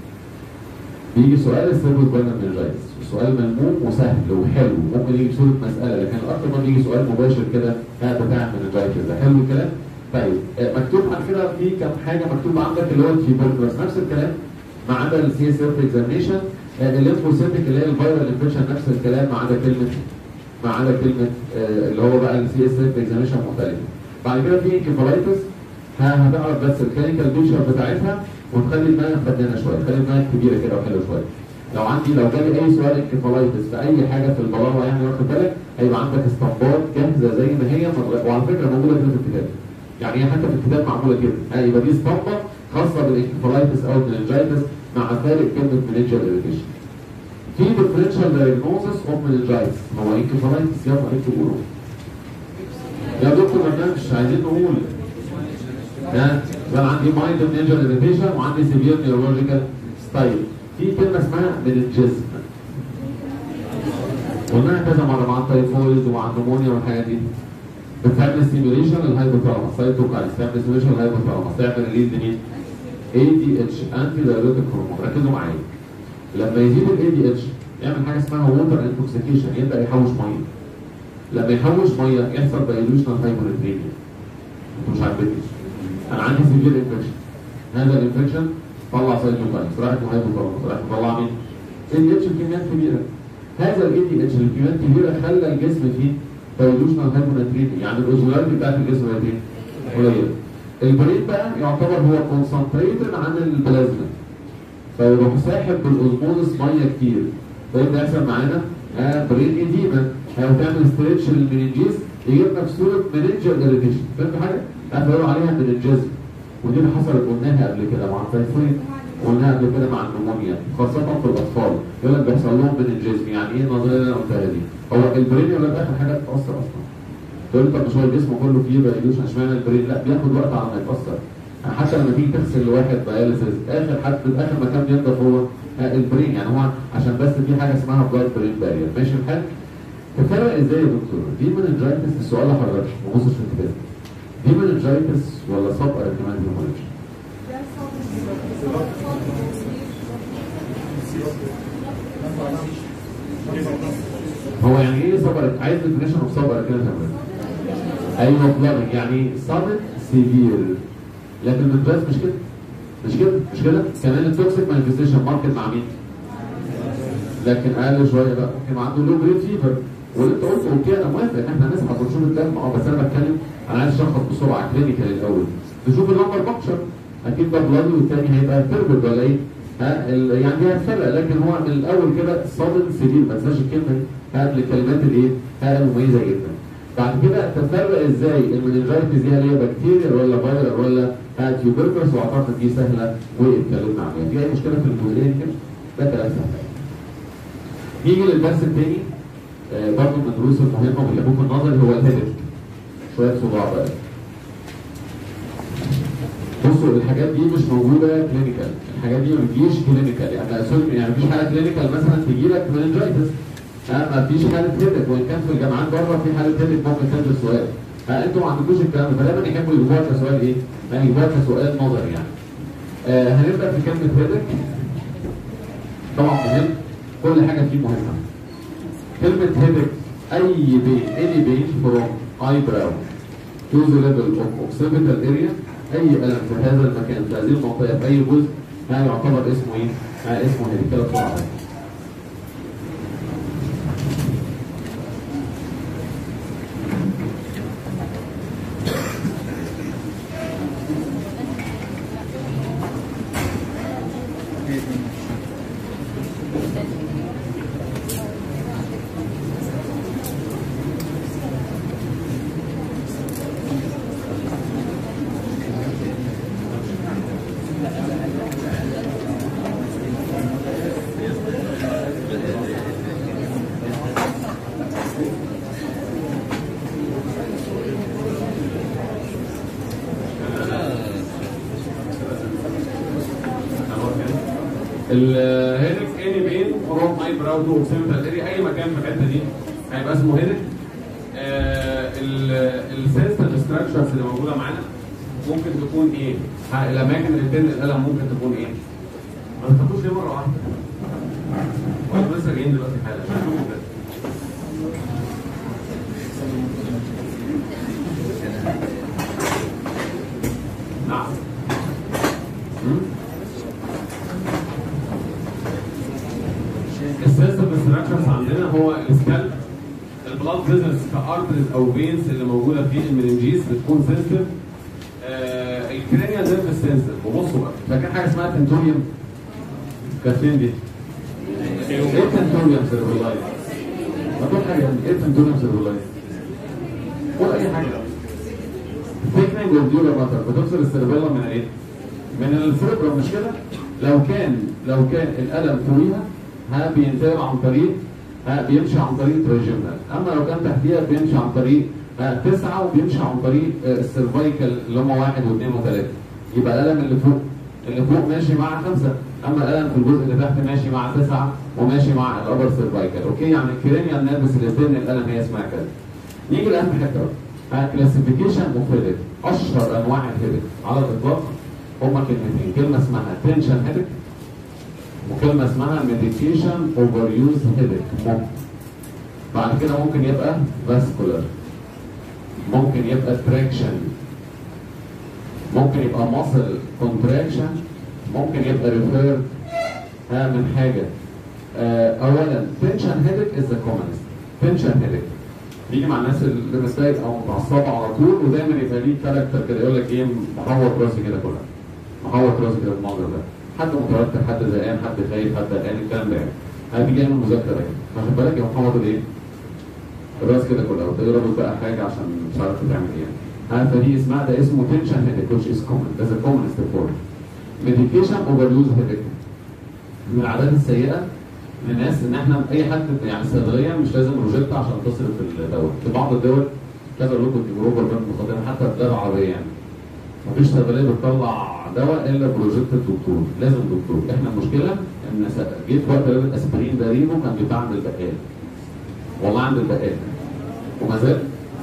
بيجي سؤال السيرفوس باينال مننجايتس سؤال ملموم وسهل وحلو ممكن يجي بصوره مساله لكن اكتر ما بيجي سؤال مباشر كده ها بتاع المننجايتس ده حلو الكلام؟ طيب آه، مكتوب عن كده في كام حاجه مكتوب عندك اللي هو التيوبركلوس نفس الكلام ما عدا السي اس اف اكزامينشن الليمفوسيتك اللي هي الفيرال انفكشن نفس الكلام ما عدا كلمه ما عدا كلمه آه، اللي هو بقى السي اس اف اكزامينشن مختلف بعد كده في انكفالايتس هتعرف بس الكلينيكال بيكشر بتاعتها وتخلي دماغك فدانه شويه تخلي دماغك كبيره كده وحلوه شويه لو عندي لو جالي اي سؤال انكفالايتس في اي حاجه في البلاغه يعني واخد بالك هيبقى عندك اسطمبات جاهزه زي ما هي مضغ- وعلى فكره موجوده كده في الكتاب يعني هي حتى في الكتاب معموله كده ها يبقى دي اسطمبه خاصه بالانكفالايتس او المننجايتس مع فارق كلمه مننجال اريتيشن في ديفرنشال دايجنوزس اوف مننجايتس هو انكفالايتس يلا اكتبوا يا دكتور ما كانش عايزين نقول ها يبقى عندي مايند مننجال اريتيشن وعندي سيفير نيورولوجيكال ستايل في كلمه اسمها مننجزم قلناها كذا مره مع التايفويد ومع النمونيا والحاجات دي بتعمل ستيميوليشن للهايبوثالاموس سايتوكاينز تعمل ستيميوليشن للهايبوثالاموس تعمل ريليز لمين؟ اي دي اتش انتي دايوريتك هرمون ركزوا معايا لما يزيد الاي دي اتش يعمل حاجه اسمها ووتر انتوكسيكيشن يبدا يحوش ميه لما يحوش ميه يحصل دايلوشنال هايبوريتريميا انتوا مش عاجبني انا عندي سيفير انفكشن هذا الانفكشن طلع سايتوكاينز راحت الهايبوثالاموس راحت مطلع مين؟ اي دي اتش بكميات كبيره هذا الاي دي اتش الكميات كبيره خلى الجسم فيه دايلوشنال هايبوناتريميا يعني الاوزمولاريتي بتاعت الجسم بقت ايه؟ قليله البرين بقى يعتبر هو كونسنتريتد عن البلازما فيروح ساحب بالاوزموزس ميه كتير فيبدا يحصل معانا آه برين ايديما او تعمل ستريتش للمننجيز يجيب لك صوره مننجال اريتيشن فهمت حاجه؟ فيقولوا عليها مننجزم ودي اللي حصلت قلناها قبل كده مع التايفويد قلناها قبل كده مع النمونيا خاصة في الأطفال يقول لك بيحصل لهم مننجزم يعني إيه النظرية اللي أنا قلتها دي؟ هو البرين يقول لك آخر حاجة تتأثر أصلا تقول لك مش هو الجسم كله فيه دايلوشن اشمعنى البرين؟ لا بياخد وقت على ما يتأثر يعني حتى لما تيجي تغسل لواحد داياليسيس آخر حد آخر مكان بينضف هو آه، البرين يعني هو عشان بس في حاجة اسمها بلاد برين بارير ماشي الحال؟ تفرق ازاي يا دكتور؟ دي مننجايتس السؤال لحضرتك ما بصش في الكتاب دي مننجايتس ولا سب اركمان هيموريدج؟ هو يعني ايه صبر عايز ديفينيشن اوف صبر كده تمام ايوه فلارنج يعني صامت سيفير لكن المنجاز مش كده مش كده مش كده كمان التوكسيك مانيفستيشن ماركت مع مين لكن اقل شويه بقى ممكن عنده لو جريد فيفر واللي انت قلته اوكي انا موافق ان احنا نسحب ونشوف الدم اه بس انا بتكلم انا عايز اشخص بسرعه كلينيكال الاول نشوف اللمبر بكشر اكيد ده بلادي والتاني هيبقى تربل ولا ايه ها ال- يعني دي هتفرق لكن هو من الاول كده صادم سيفير ما تنساش الكلمه دي ها الكلمات الايه ها المميزه جدا بعد كده تفرق ازاي المننجايتس دي هل هي بكتيريا ولا فيروس ولا ها تيوبركلوس واعتقد دي سهله واتكلمنا عليها في اي مشكله في الجزئيه كده ده كلام سهل نيجي للدرس الثاني آه برضه من الدروس المهمه واللي ممكن النظري هو الهيدك شويه صداع بقى بصوا الحاجات دي مش موجوده كلينيكال الحاجات دي ما بتجيش كلينيكال يعني اسوري يعني مفيش حاله كلينيكال مثلا تجي لك مننجايتس ها ما فيش حاله هيدك وان كان في الجامعات بره في حاله هيدك ممكن تنزل سؤال ها انتوا ما عندكوش الكلام ده فدايما يحبوا يجيبوها كسؤال ايه؟ يعني يجيبوها كسؤال نظري يعني آه هنبدا في كلمه هيدك طبعا مهم كل حاجه فيه مهمه كلمه هيدك اي بين any بين from eyebrow to the level of occipital area اي الم في هذا المكان في هذه المنطقه في اي جزء ما يعتبر اسمه ايه؟ ما اسمه هيدك كده بسرعه الهيدك اني بين فروم اي براو تو اوكسيمتال اريا اي مكان في الحته دي هيبقى اسمه هيدك السنسل ستراكشرز اللي موجوده معانا ممكن تكون ايه؟ ها، الاماكن اللي بين الالم ممكن تكون ايه؟ ما تخافوش ليه مره واحده؟ وانتوا لسه جايين دلوقتي حالا شوفوا كده نعم مم؟ السيستم ستراكشرز عندنا هو السكالب البلاد فيزلز كارترز او فينز اللي موجوده في المننجيز بتكون سنسيتيف آه الكرينيال نيرف سنسيتيف وبصوا بقى فاكر حاجه اسمها تنتوريوم كانت فين دي؟ ايه تنتوريوم سيرفولايز؟ ما تقول حاجه يعني ايه تنتوريوم سيرفولايز؟ ولا اي حاجه ثيكنينج اوف ديورا ماتر بتفصل السيربيلا من ايه؟ من السيربرا مش كده؟ لو كان لو كان الالم فوقيها ها بينتقل عن طريق ها بيمشي عن طريق تراجمنال اما لو كان تحتيها بيمشي عن طريق ها تسعه وبيمشي عن طريق آه، السيرفايكال اللي هم واحد واثنين وثلاثه يبقى الالم اللي فوق اللي فوق ماشي مع خمسه اما الالم في الجزء اللي تحت ماشي مع تسعه وماشي مع الابر سيرفايكال اوكي يعني الكرينيال نيرفس اللي بين الالم هي اسمها كده نيجي لاهم حته بقى كلاسيفيكيشن اوف هيدك اشهر انواع الهيدك على الاطلاق هما كلمتين كلمه اسمها تنشن هيدك وكلمه اسمها ميديكيشن اوفر يوز هيدك ممكن بعد كده ممكن يبقى فاسكولار ممكن يبقى تراكشن ممكن يبقى ماسل كونتراكشن ممكن يبقى ريفير ها من حاجه آه اولا تنشن هيدك از ذا كومنست تنشن هيدك بيجي مع الناس اللي مستايق او متعصبه على طول ودايما يبقى ليه كاركتر كده يقول لك ايه محوط راسي كده كلها محوط راسي كده المنظر ده حد متوتر حد زهقان حد خايف حد قلقان الكلام ده يعني هذه جايه من المذاكره يعني واخد بالك يا محوط الايه؟ الراس كده كلها وتضرب بقى حاجه عشان مش عارف تعمل ايه يعني ها فدي اسمها ده اسمه تنشن هيدك which is common that's a common form medication overuse headache من العادات السيئه للناس ان احنا اي حد يعني صيدليه مش لازم روجيتا عشان تصرف الدواء في بعض الدول كذا لكم تجربه بين المخدرات حتى الدول العربيه يعني مفيش صيدليه بتطلع دواء الا بروجيتا الدكتور لازم دكتور احنا المشكله ان س- جيت وقت لازم اسبرين ده رينو كان بيتباع عند البقال والله عند البقال وما زال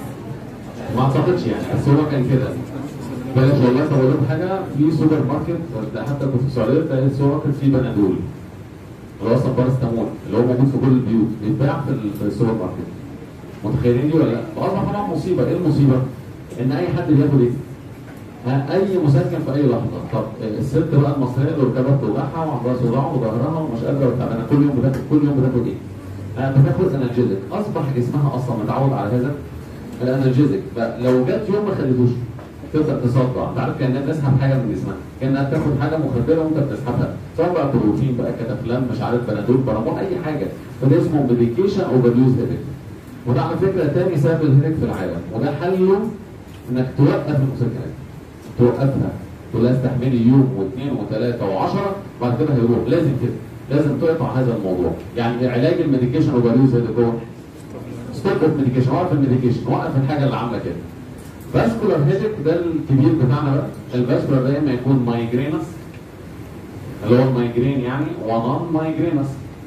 ما اعتقدش يعني بس هو كان كده بلاش والله طب اقول لكم حاجه في سوبر ماركت ده حتى كنت في السعوديه تلاقي السوبر ماركت فيه بنادول اللي هو اصلا بارستامول اللي هو موجود في كل البيوت بيتباع في ال- في السوبر ماركت متخيلين دي ولا لا؟ فاصبح طبعا مصيبه ايه المصيبه؟ ان اي حد بياخد ايه؟ ها اي مسكن في اي لحظه طب الست بقى المصريه اللي ركبها بتوجعها وعندها صداع وظهرها ومش قادره وتعبانه كل يوم بتاخد كل يوم بتاخد ايه؟ ها بتاخد انالجيزك اصبح جسمها اصلا متعود على هذا الانالجيزك فلو جت يوم ما خدتوش تبدا تصدع انت عارف كانها بتسحب حاجه من جسمها كانها بتاخد حاجه مخدره وانت بتسحبها سواء بقى بروتين بقى كتافلام مش عارف بنادول بارامون اي حاجه فده اسمه ميديكيشن اوفر يوز هيدك وده على فكره تاني سبب الهيدك في العالم وده حله انك توقف المسكنات توقفها تقول لها استحملي يوم واثنين وثلاثه وعشره بعد كده هيروح لازم كده لازم تقطع هذا الموضوع يعني علاج الميديكيشن اوفر يوز هيدك هو ستوب اوف ميديكيشن وقف الميديكيشن وقف الحاجه اللي عامله كده فاسكولار هيدك ده الكبير بتاعنا بقى الفاسكولار ده اما يكون مايجرينس اللي هو المايجرين يعني ونون مايجرينس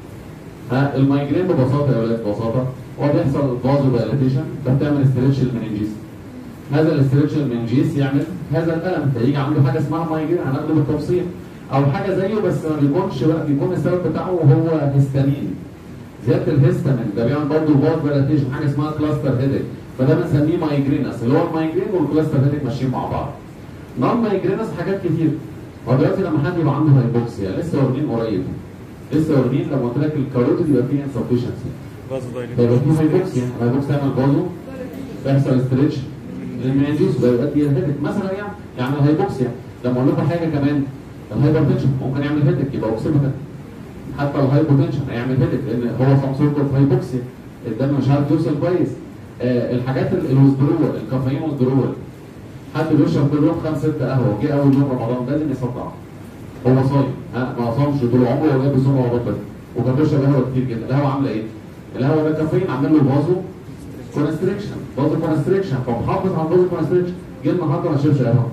ها المايجرين ببساطه يا ولاد ببساطه هو بيحصل فازو دايلاتيشن ده بتعمل استريتش المننجيس هذا الاستريتش المننجيس يعمل هذا الالم فيجي عنده حاجه اسمها مايجرين هناخده بالتفصيل او حاجه زيه بس ما بيكونش بقى بيكون السبب بتاعه هو هيستامين زياده الهيستامين ده بيعمل برضه فاز دايلاتيشن حاجه اسمها كلاستر هيدك فده بنسميه مايجرينس اللي هو المايجرين والكلاستر هيدك ماشيين مع بعض نون مايجرينس حاجات كتير هو دلوقتي لما حد يبقى عنده هايبوكسيا لسه واخدين قريب لسه واخدين لما قلت لك الكاروتيد يبقى فيه انسفشنسي فازو فيبقى فيه هايبوكسيا الهايبوكسيا يعمل بازو بيحصل ستريتش المنجيس بيؤدي الى هيدك مثلا يعني يعني الهايبوكسيا لما اقول لكم حاجه كمان الهايبرتنشن ممكن يعمل هيدك يبقى اوكسيمتر حتى الهايبوتنشن هيعمل هيدك لان هو سام سورت اوف هايبوكسيا الدم مش عارف يوصل كويس آه الحاجات الوزدرول الكافيين وزدرول حد بيشرب كل يوم خمس ست قهوه جه اول يوم رمضان لازم يصدع هو صايم ها ما صامش طول عمره وجاب بيصوم رمضان بس وكان بيشرب قهوه كتير جدا القهوه عامله ايه؟ القهوه ده كافيين عامل له فازو كونستريكشن فازو كونستريكشن فمحافظ على الفازو كونستريكشن جه النهارده ما شربش قهوه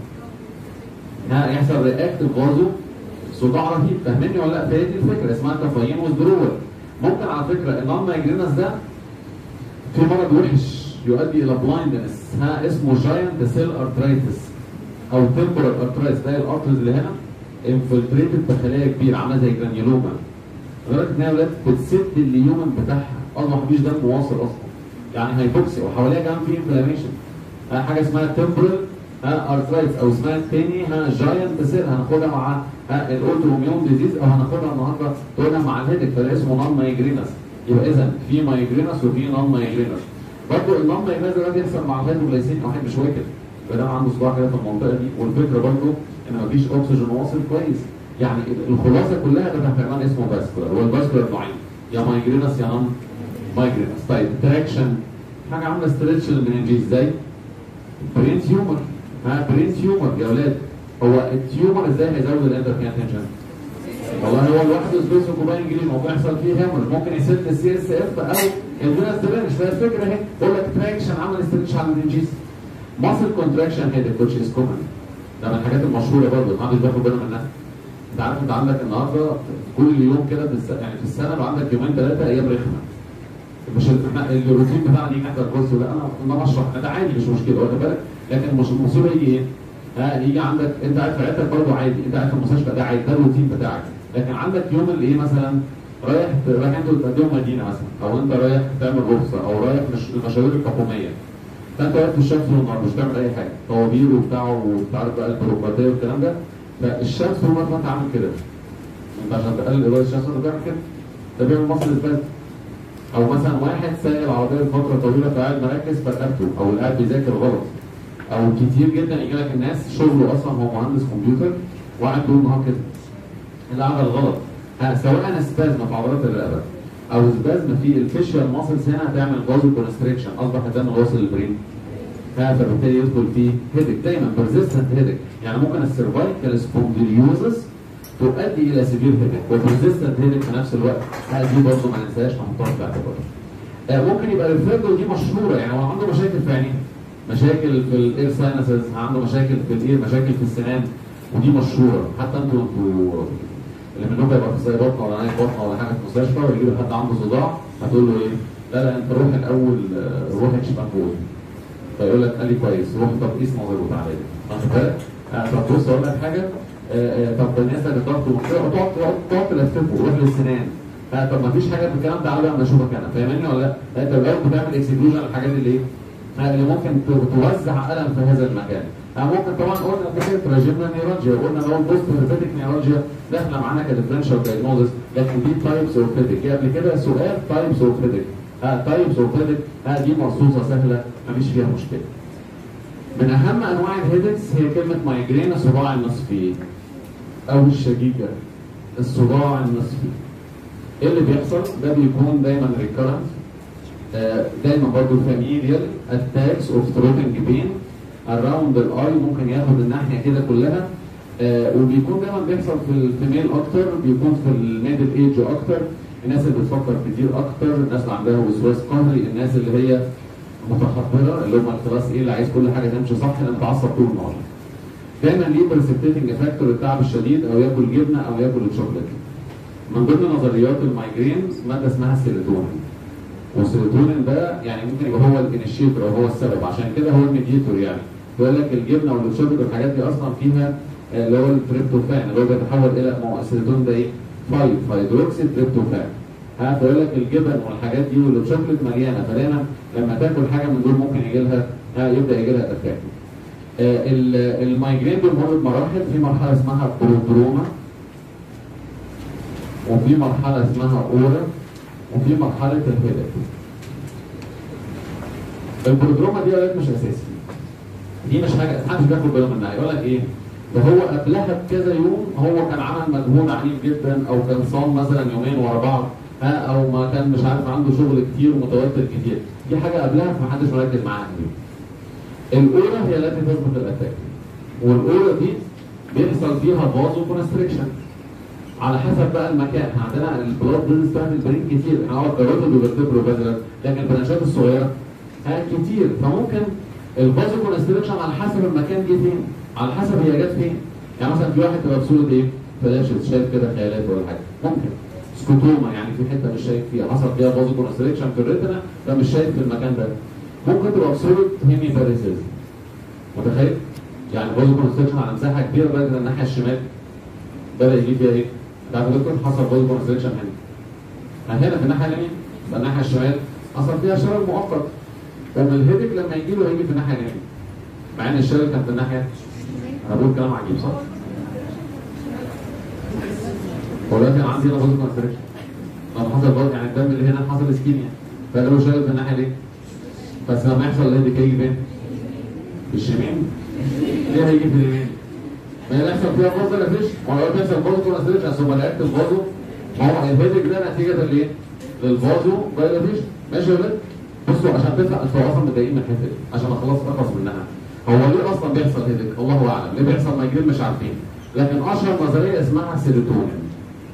ها يحصل رياكت فازو صداع رهيب فاهمني ولا لا؟ فهي دي الفكره اسمها كافيين وزدرول ممكن على فكره النون مايجرينس ده في مرض وحش يؤدي الى بلايندنس ها اسمه جاينت سيل ارترايتس او تمبرال ارترايتس ده الارترز اللي هنا انفلتريتد بخلايا كبيره عامله زي جرانيولوما لدرجه ان هي ولاد بتسد اليومن بتاعها اصلا مفيش دم واصل اصلا يعني هيبوكسي وحواليها كمان في انفلاميشن ها حاجه اسمها تمبرال ها ارترايتس او اسمها التاني ها جاينت سيل هناخدها مع ها الاوتوميون ديزيز او هناخدها النهارده تقولها مع الهيدك فده اسمه نون مايجرينس يبقى اذا في مايجرينس وفي نون مايجرينس برضه النون مايجرينس ده بيحصل مع الهايبوغلايسيميا واحد مش واكل فده عنده صداع كده في المنطقه دي والفكره برضه ان مفيش اكسجين واصل كويس يعني الخلاصه كلها ده تحت عنوان اسمه فاسكولار والفاسكولار نوعين يا مايجرينس يا نون مايجرينس طيب تراكشن حاجه عامله ستريتش للمننجيز ازاي؟ برين تيومر ها برين تيومر يا اولاد هو التيومر ازاي هيزود الانتر تنشن؟ والله هو لوحده سبيس وكوباين جرين ممكن يحصل فيه هيموريج ممكن يسد السي اس اف او الفينس درينج فهي الفكره اهي يقول لك تراكشن عمل استرتش على الرنجيس ماسل كونتراكشن هيد كوتش از كومن ده من الحاجات المشهوره برضه ما حدش بياخد باله منها انت عارف انت عندك النهارده كل يوم كده في السنه يعني في السنه لو عندك يومين ثلاثه ايام رخمه مش احنا الروتين بتاعنا يجي عندك كورس لا انا انا بشرح ده عادي مش مشكله واخد بالك لكن مش المصيبه يجي ايه؟ ها يجي عندك انت قاعد في عيادتك برضه عادي انت قاعد في المستشفى ده عادي ده الروتين بتاعك لكن عندك يوم اللي ايه مثلا رايح رايح انتوا تقدموا مدينه مثلا او انت رايح تعمل رخصه او رايح مش المشاوير الحكوميه فانت واقف في الشمس والنهار مش بتعمل اي حاجه طوابير وبتاع وبتعرف بقى البيروقراطيه والكلام ده فالشمس طول ما انت عامل كده انت عشان تقلل اضاءه الشمس انت بتعمل كده ده بيعمل مصر اثبات او مثلا واحد سايق العربيه لفتره طويله فقاعد مركز فرقبته او اللي قاعد بيذاكر غلط او كتير جدا يجي لك الناس شغله اصلا هو مهندس كمبيوتر وقاعد طول النهار كده اللي عمل غلط ها، سواء سبازم في عضلات الرقبه او سبازم في الفيشيال ماسلز هنا هتعمل فازو كونستريكشن اصبح هتعمل واصل للبرين ها، فبالتالي يدخل فيه هيدك دايما بيرزيستنت هيدك يعني ممكن السيرفايكال سبونديليوزس تؤدي الى سيفير هيدك وبرزيستنت هيدك في نفس الوقت ها، دي برضه ما ننساهاش نحطها في الاعتبار آه، ممكن يبقى الفيردو دي مشهوره يعني هو عنده مشاكل في عينيه مشاكل في الاير ساينسز عنده مشاكل في الاير مشاكل في السنان ودي مشهوره حتى انتوا انتوا اللي منكم يبقى في زي بطنه ولا نايم بطنه ولا حاجه في المستشفى ويجي له حد عنده صداع هتقول له ايه؟ لا لا انت روح الاول آه، روح اكشف فوق فيقول لك قال لي كويس روح طب قيس نظر وتعالى لي واخد بالك؟ آه، طب بص اقول لك حاجه آه، آه، طب الناس اللي ضغط ومنطقه تقعد تقعد تقعد تلففه روح للسنان آه، طب ما فيش حاجه في الكلام ده تعالى اما اشوفك انا فاهمني ولا لا؟ لا، انت الاول بتعمل اكسكلوجن الحاجات اللي ايه؟ آه، اللي ممكن ت- توزع الم في هذا المكان آه، ممكن طبعا قلنا قبل كده تراجمنا نيرالجيا قلنا لو البوست هيربيتك نيرالجيا داخله معانا كديفرنشال دايجنوزس لكن دي تايبس اوف هيدك جه قبل كده سؤال تايبس اوف هيدك اه تايبس اوف هيدك اه دي مرصوصه سهله مفيش فيها مشكله من اهم انواع الهيدكس هي كلمه مايجرين الصداع النصفي او الشجيجه الصداع النصفي ايه اللي بيحصل ده بيكون دايما ريكارنت دايما برضه فاميليال اتاكس اوف ثروتنج بين اراوند الاي ممكن ياخد الناحيه كده كلها آه، وبيكون دايما بيحصل في الفيميل اكتر بيكون في الميدل ايج اكتر الناس اللي بتفكر كتير اكتر الناس اللي عندها وسواس قهري الناس اللي هي متحضره اللي هم الكلاس ايه اللي عايز كل حاجه تمشي صح اللي متعصب طول النهار دايما ليه برسبتيتنج فاكتور التعب الشديد او ياكل جبنه او ياكل شوكولاته من ضمن نظريات المايجرين ماده اسمها السيروتونين والسيروتونين ده يعني ممكن يبقى هو الانيشيتور او هو السبب عشان كده هو الميديتور يعني بيقول لك الجبنه والشوكولاته والحاجات دي اصلا فيها آه، اللي هو التريبتوفان اللي هو بيتحول الى ما هو السيروتونين ده ايه؟ 5 هيدروكسي تريبتوفان ها فيقول لك الجبن والحاجات دي والشوكولاته مليانه فدايما لما تاكل حاجه من دول ممكن يجي لها ها يبدا يجي لها اتاك آه، ال- المايجرين بيمر بمراحل في مرحله اسمها برودروما وفي مرحله اسمها اورا وفي مرحله الهدف البرودروما دي ولاد مش اساسي دي مش حاجه محدش بياخد باله منها يقول لك ايه ده هو قبلها بكذا يوم هو كان عمل مجهود عنيف جدا او كان صام مثلا يومين ورا بعض ها او ما كان مش عارف عنده شغل كتير ومتوتر كتير دي حاجه قبلها فمحدش مركز معاها دي الاورا هي التي تسبق الاتاك والاورا دي بيحصل فيها فازو كونستريكشن على حسب بقى المكان احنا عندنا البلاد فيزز بتاعت البرين كتير احنا اه الكاروتيد والفيرتبرو فازلر لكن البرانشات الصغيره ها كتير فممكن الفازو كونستريكشن على حسب المكان جه فين على حسب هي جت فين يعني مثلا في واحد تبقى بصوره ايه فلاشت شايف كده خيالات ولا حاجه ممكن سكوتوما يعني في حته مش شايف فيها حصل فيها فازو كونستريكشن في الريتنا فمش شايف في المكان ده ممكن تبقى بصوره هيمي باريسيز متخيل؟ يعني فازو كونستريكشن على مساحه كبيره بدات الناحيه الشمال بدا يجي فيها ايه؟ بعد ما دكتور حصل فازو كونستريكشن هنا هنا في الناحيه اليمين في الناحيه الشمال حصل فيها شلل مؤقت ومن الهيدك لما يجي له هيجي في الناحيه اليمين مع ان الشلل كان في الناحيه انا بقول كلام عجيب صح؟ هو دلوقتي انا عندي هنا فازو كونستريكشن لما حصل فازو يعني الدم اللي هنا حصل اسكيميا فجاله شلل في الناحيه دي بس لما يحصل الهيدك هيجي فين؟ في الشمال ليه هيجي في اليمين؟ ما هي يحصل فيها فازو ولا فيش؟ ما هو بيحصل فازو كونستريكشن عشان ما لعبت الفازو ما هو الهيدك ده نتيجه لايه؟ للفازو دايلاتيشن ماشي يا ولاد؟ بصوا عشان تفهم انتوا اصلا متضايقين من الحته دي عشان اخلص اخلص منها هو ليه اصلا بيحصل هيدك؟ الله اعلم ليه بيحصل مايجرين مش عارفين لكن اشهر نظريه اسمها سيروتونين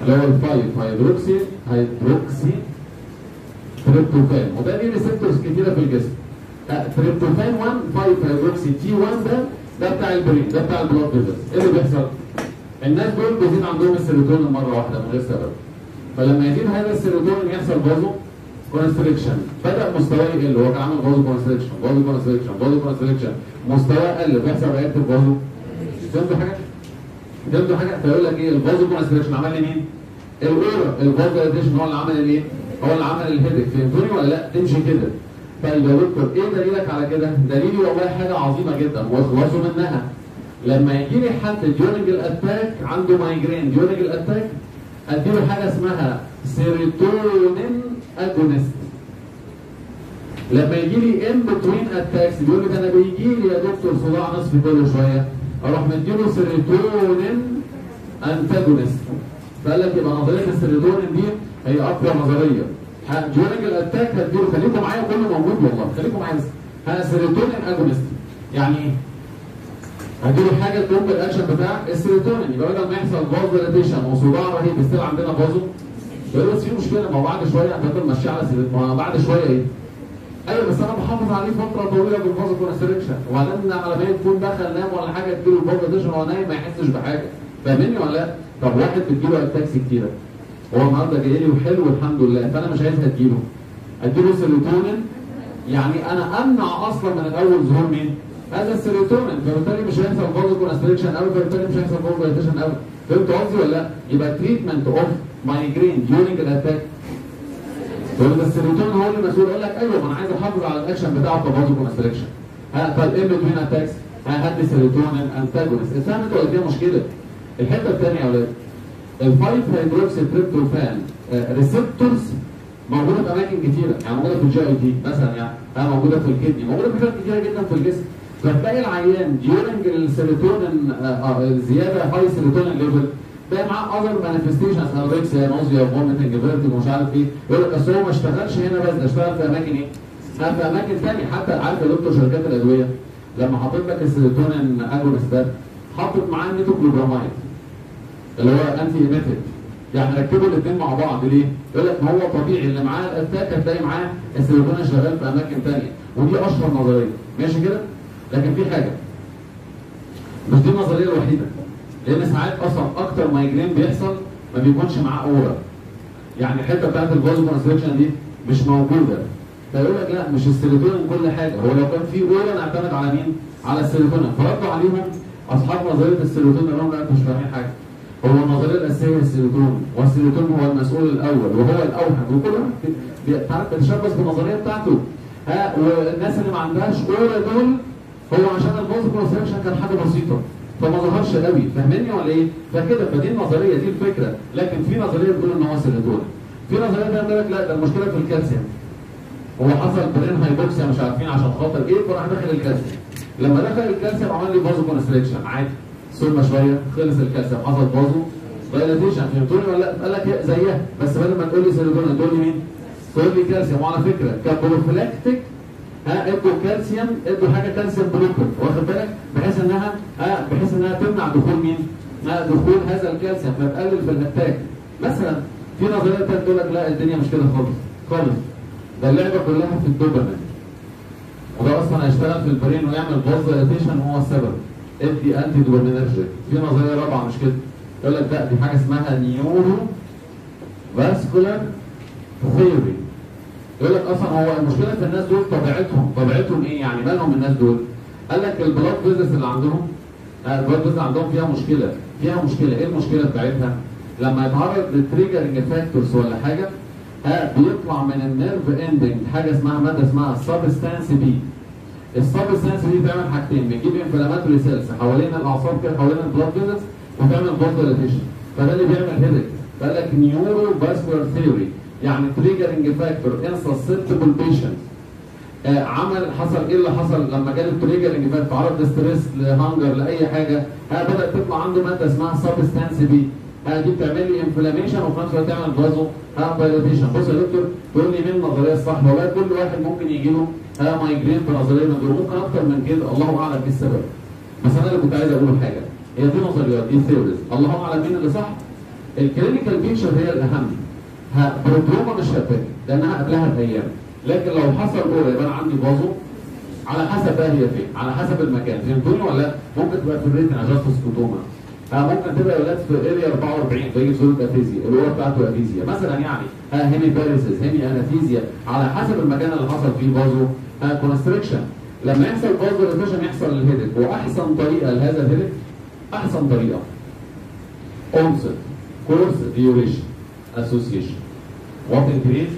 اللي هو الفايف هيدروكسي هيدروكسي تريبتوفان وده ليه ريسبتورز كتيره في الجسم آه، تريبتوفان 1 5 هيدروكسي تي 1 ده ده بتاع البرين ده بتاع البلاد فيزلز ايه اللي بيحصل؟ الناس دول بيزيد عندهم السيروتونين مره واحده من غير سبب فلما يزيد هذا السيروتونين يحصل بازو كونستريكشن بدا مستواه يقل هو كان عامل بازو كونستريكشن بازو كونستريكشن بازو كونستريكشن مستواه قل بيحصل رياكتيف بازو فهمتوا حاجه؟ فهمتوا حاجه؟ فيقول لك ايه البازو كونستريكشن عمل لي مين؟ الاورا البازو اديشن هو اللي عمل الايه؟ هو اللي عمل الهيدك فهمتوني ولا لا؟ تمشي كده طيب يا دكتور ايه دليلك على كده؟ دليلي والله حاجه عظيمه جدا واخلصوا منها لما يجي لي حد ديورنج الاتاك عنده مايجرين ديورنج الاتاك اديله حاجه اسمها سيروتونين اجونست لما يجي لي ان بتوين اتاكس بيقول لي ده انا بيجي لي يا دكتور صداع نصفي كل شويه اروح مديله سيروتونين انتاجونست فقال لك يبقى نظريه السيروتونين دي هي اقوى نظريه ديورنج الاتاك هديله خليكم معايا كله موجود والله خليكم معايا بس ها سيروتونين اجونست يعني ايه؟ هديله حاجه تقوم بالاكشن بتاع السيروتونين يبقى بدل ما يحصل باز ديلاتيشن وصداع رهيب ستيل عندنا بازو يقول بس في مشكله ما هو بعد شويه هتفضل ماشيه على سيروتونين ما هو بعد شويه ايه؟ ايوه بس انا بحافظ عليه فتره طويله بالفازو كونستريكشن وبعدين على ما يكون دخل نام ولا حاجه تجيله الباز ديلاتيشن وهو نايم ما يحسش بحاجه فاهمني ولا لا؟ طب واحد بتجيله اتاكس كتيره هو النهارده جاي لي وحلو الحمد لله فانا مش عايزها تجيله اديله سيروتونين يعني انا امنع اصلا من الاول ظهور مين؟ هذا السيروتونين فبالتالي مش هيحصل فازو كونستريكشن قوي فبالتالي مش هيحصل فازو دايليتيشن قوي فهمت قصدي ولا لا؟ يبقى تريتمنت اوف مايجرين ديورنج الاتاك تقول ده السيروتونين هو اللي مسؤول يقول لك ايوه ما انا عايز احافظ على الاكشن بتاع الفازو كونستريكشن ها فالام بتوين اتاكس ها هدي سيروتونين انتاجونست فهمت ولا فيها مشكله؟ الحته الثانيه يا اولاد الفايف هيدروكسي تريبتوفان ريسبتورز موجوده في اماكن كتيره يعني موجوده في الجي اي تي مثلا يعني ها موجوده في الكدني موجوده في حاجات كتيره جدا في الجسم فتلاقي العيان ديورنج السيروتونين زياده هاي سيروتونين ليفل تلاقي معاه اذر مانيفستيشنز انوركسيا نوزيا فوميتنج فيرتيج ومش عارف ايه يقول لك اصل هو ما اشتغلش هنا بس ده اشتغل في اماكن ايه؟ ها في اماكن ثانيه حتى عارف يا دكتور شركات الادويه لما حاطط لك السيروتونين اجونست ده حاطط معاه النيتوكلوبرامايد اللي هو انتي ايميتد يعني ركبوا الاثنين مع بعض ليه؟ يقول لك ما هو طبيعي اللي معاه الاتاك هتلاقي معاه السيروتونين شغال في اماكن ثانيه ودي اشهر نظريه ماشي كده؟ لكن في حاجه مش دي النظريه الوحيده لان ساعات اصلا اكتر مايجرين بيحصل ما بيكونش معاه اورا يعني الحته بتاعت الفازو كونستريكشن دي مش موجوده فيقول لك لا مش السيروتونين كل حاجه هو لو كان في اورا نعتمد على مين؟ على السيروتونين فردوا عليهم اصحاب نظريه السيروتونين قالوا لهم لا انتوا مش فاهمين حاجه هو النظريه الاساسيه السيروتونين والسيروتونين هو المسؤول الاول وهو الاوحد وكل واحد بي- تعرف بيتشبث بالنظريه بتاعته ها والناس اللي ما عندهاش اورا دول هو عشان الفازو كونستريكشن كان حاجه بسيطه فما ظهرش قوي فاهمني ولا ايه؟ فكده فدي النظريه دي الفكره لكن في نظريه بتقول ان هو سيروتونين في نظريه ثانيه بتقول لك لا ده المشكله في الكالسيوم هو حصل برين هايبوكسيا مش عارفين عشان خاطر ايه فراح دخل الكالسيوم لما دخل الكالسيوم عمل لي فازو كونستريكشن عادي ثم شويه خلص الكالسيوم حصل فازو دايلاتيشن فهمتوني ولا لا؟ قال لك هي زيها بس بدل ما تقول لي سيروتونين تقول لي مين؟ تقول لي كالسيوم وعلى فكره كبروفلاكتيك ها ادوا كالسيوم ادوا حاجه كالسيوم بلوكر واخد بالك بحيث انها ها بحيث انها تمنع دخول مين؟ ها دخول هذا الكالسيوم فتقلل في الاتاك مثلا في نظريه تانية تقول لك لا الدنيا مش كده خالص خالص ده اللعبه كلها في الدوبامين وده اصلا هيشتغل في البرين ويعمل باز دايلاتيشن هو السبب ادي انتي دوبامينرجيك في نظريه رابعه مش كده يقول لك لا دي حاجه اسمها نيورو فاسكولار ثيوري يقول لك اصلا هو المشكله في الناس دول طبيعتهم طبيعتهم ايه يعني مالهم الناس دول قال لك البلاد فيزس اللي عندهم آه، البلاد فيزس عندهم فيها مشكله فيها مشكله ايه المشكله بتاعتها لما يتعرض للتريجرنج فاكتورز ولا حاجه ها بيطلع من النيرف اندنج حاجه اسمها ماده اسمها سبستانس بي السبستانس دي بتعمل حاجتين بتجيب انفلاماتوري سيلز حوالين الاعصاب كده حوالين البلاد فيزس وتعمل بلاد ديلاتيشن فده اللي بيعمل هيدك فقال لك نيورو فاسكولار ثيوري يعني تريجرنج فاكتور ان سسبتبل بيشنت آه عمل حصل ايه اللي حصل لما جاله التريجرنج فاكتور تعرض لستريس لهانجر لاي حاجه ها بدات تطلع عنده ماده اسمها سبستانس بي ها دي بتعمل لي انفلاميشن وفي نفس الوقت تعمل فازو ها دايلاتيشن بص يا دكتور تقول لي مين النظريه الصح والله كل واحد ممكن يجي له ها مايجرين في نظريه من دول ممكن اكتر من كده الله اعلم ايه السبب بس انا اللي كنت عايز اقوله حاجه هي دي نظريات دي ثيوريز الله اعلم مين اللي صح الكلينيكال بيكشر هي الاهم ها بروتروما مش هتبان لانها قبلها بايام لكن لو حصل اورا يبقى انا عندي بازو على حسب بقى هي فين على حسب المكان فهمتوني ولا لا؟ ممكن تبقى في الريتن اجاستوس كوتوما ها ممكن تبقى اولاد في اريا 44 زي صوره افيزيا الاورا بتاعته افيزيا مثلا يعني ها هيمي باريسيس هيمي انافيزيا على حسب المكان اللي حصل فيه بازو ها كونستريكشن لما يحصل بازو ريتنشن يحصل الهيدك واحسن طريقه لهذا الهيدك احسن طريقه onset course duration association what increase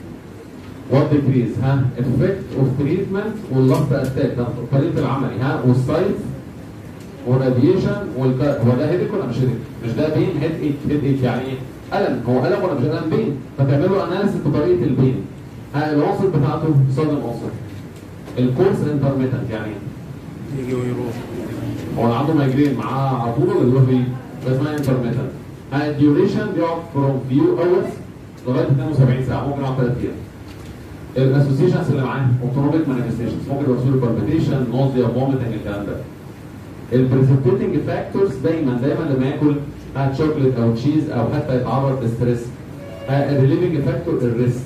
what decrease ها effect of treatment واللفت اتاك ده طريقه العملي ها والسايت والراديشن والك... هو ده هيدك ولا مش هيدك؟ مش ده بين هيد ايك هيد ايك يعني ايه؟ الم هو الم ولا مش الم بين فتعملوا اناليسيس بطريقه البين ها العنصر بتاعته صادم عنصر الكورس انترميتنت يعني ايه؟ يجي ويروح هو اللي عنده مايجرين معاه على طول ولا بيروح ايه؟ ده اسمها انترميتنت الديوريشن بيقعد فروم فيو اورز لغايه 72 ساعه ممكن يقعد 3 ايام الاسوسيشنز اللي معاه اوتونوميك مانيفستيشنز ممكن يبقى سوري بالبيتيشن نوزيا فوميتنج الكلام ده البريسبتيتنج فاكتورز دايما دايما لما ياكل هات شوكليت او تشيز او حتى يتعرض لستريس الريليفنج فاكتور الريست